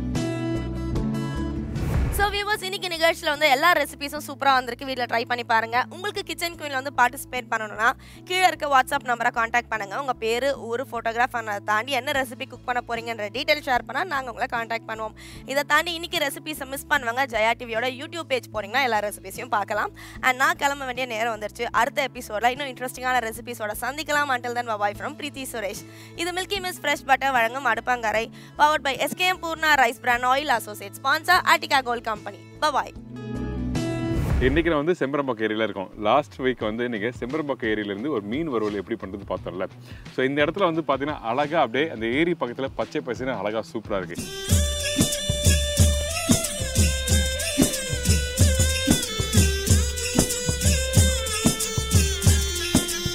so viewers இன்னைக்கு நிகழ்ச்சியில் வந்து எல்லா ரெசிபிஸும் சூப்பராக வந்திருக்கு வீட்டில் ட்ரை பண்ணி பாருங்க உங்களுக்கு கிச்சன் குயினில் வந்து பார்ட்டிசிபேட் பண்ணணும்னா கீழே இருக்க வாட்ஸ்அப் நம்பரை காண்டாக்ட் பண்ணுங்க உங்கள் பேர் ஊர் ஃபோட்டோகிராஃப் அதை தாண்டி என்ன ரெசிபி குக் பண்ண போறீங்கன்ற டீட்டெயில் ஷேர் பண்ணால் நாங்கள் உங்களை காண்டாக்ட் பண்ணுவோம் இதை தாண்டி இன்னைக்கு ரெசிபிஸை மிஸ் பண்ணுவாங்க ஜெயா டிவியோட யூடியூப் பேஜ் போறீங்கன்னா எல்லா ரெசிபிஸையும் பார்க்கலாம் அண்ட் நான் கிளம்ப வேண்டிய நேரம் வந்துருச்சு அடுத்த எபிசோடில் இன்னும் இன்ட்ரெஸ்டிங்கான ரெசிபிஸோட சந்திக்கலாம் until then bye from Preethi Suresh இது மில்கி மிஸ் ஃப்ரெஷ் பட்டர் வழங்கும் Aduppangarai powered by SKM Poorna rice brand oil associate sponsor Attica gold company bye இன்னைக்கு நான் வந்து செம்பரம்பாக்கம் ஏரியில இருக்கோம் லாஸ்ட் வீக் வந்து நீங்க செம்பரம்பாக்கம் ஏரியில இருந்து ஒரு மீன் வறுவல் எப்படி பண்றது பார்த்தோம்ல ஸோ இந்த இடத்துல வந்து பாத்தீங்கன்னா அழகா அப்படியே அந்த ஏரி பக்கத்துல பச்சை பசுன்னு அழகா சூப்பரா இருக்கு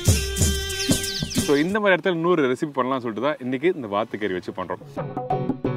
ஸோ இந்த மாதிரி இடத்துல இன்னொரு ரெசிபி பண்ணலாம்னு சொல்லிட்டு தான் இன்னைக்கு இந்த வாத்துக்கறி வச்சு பண்றோம்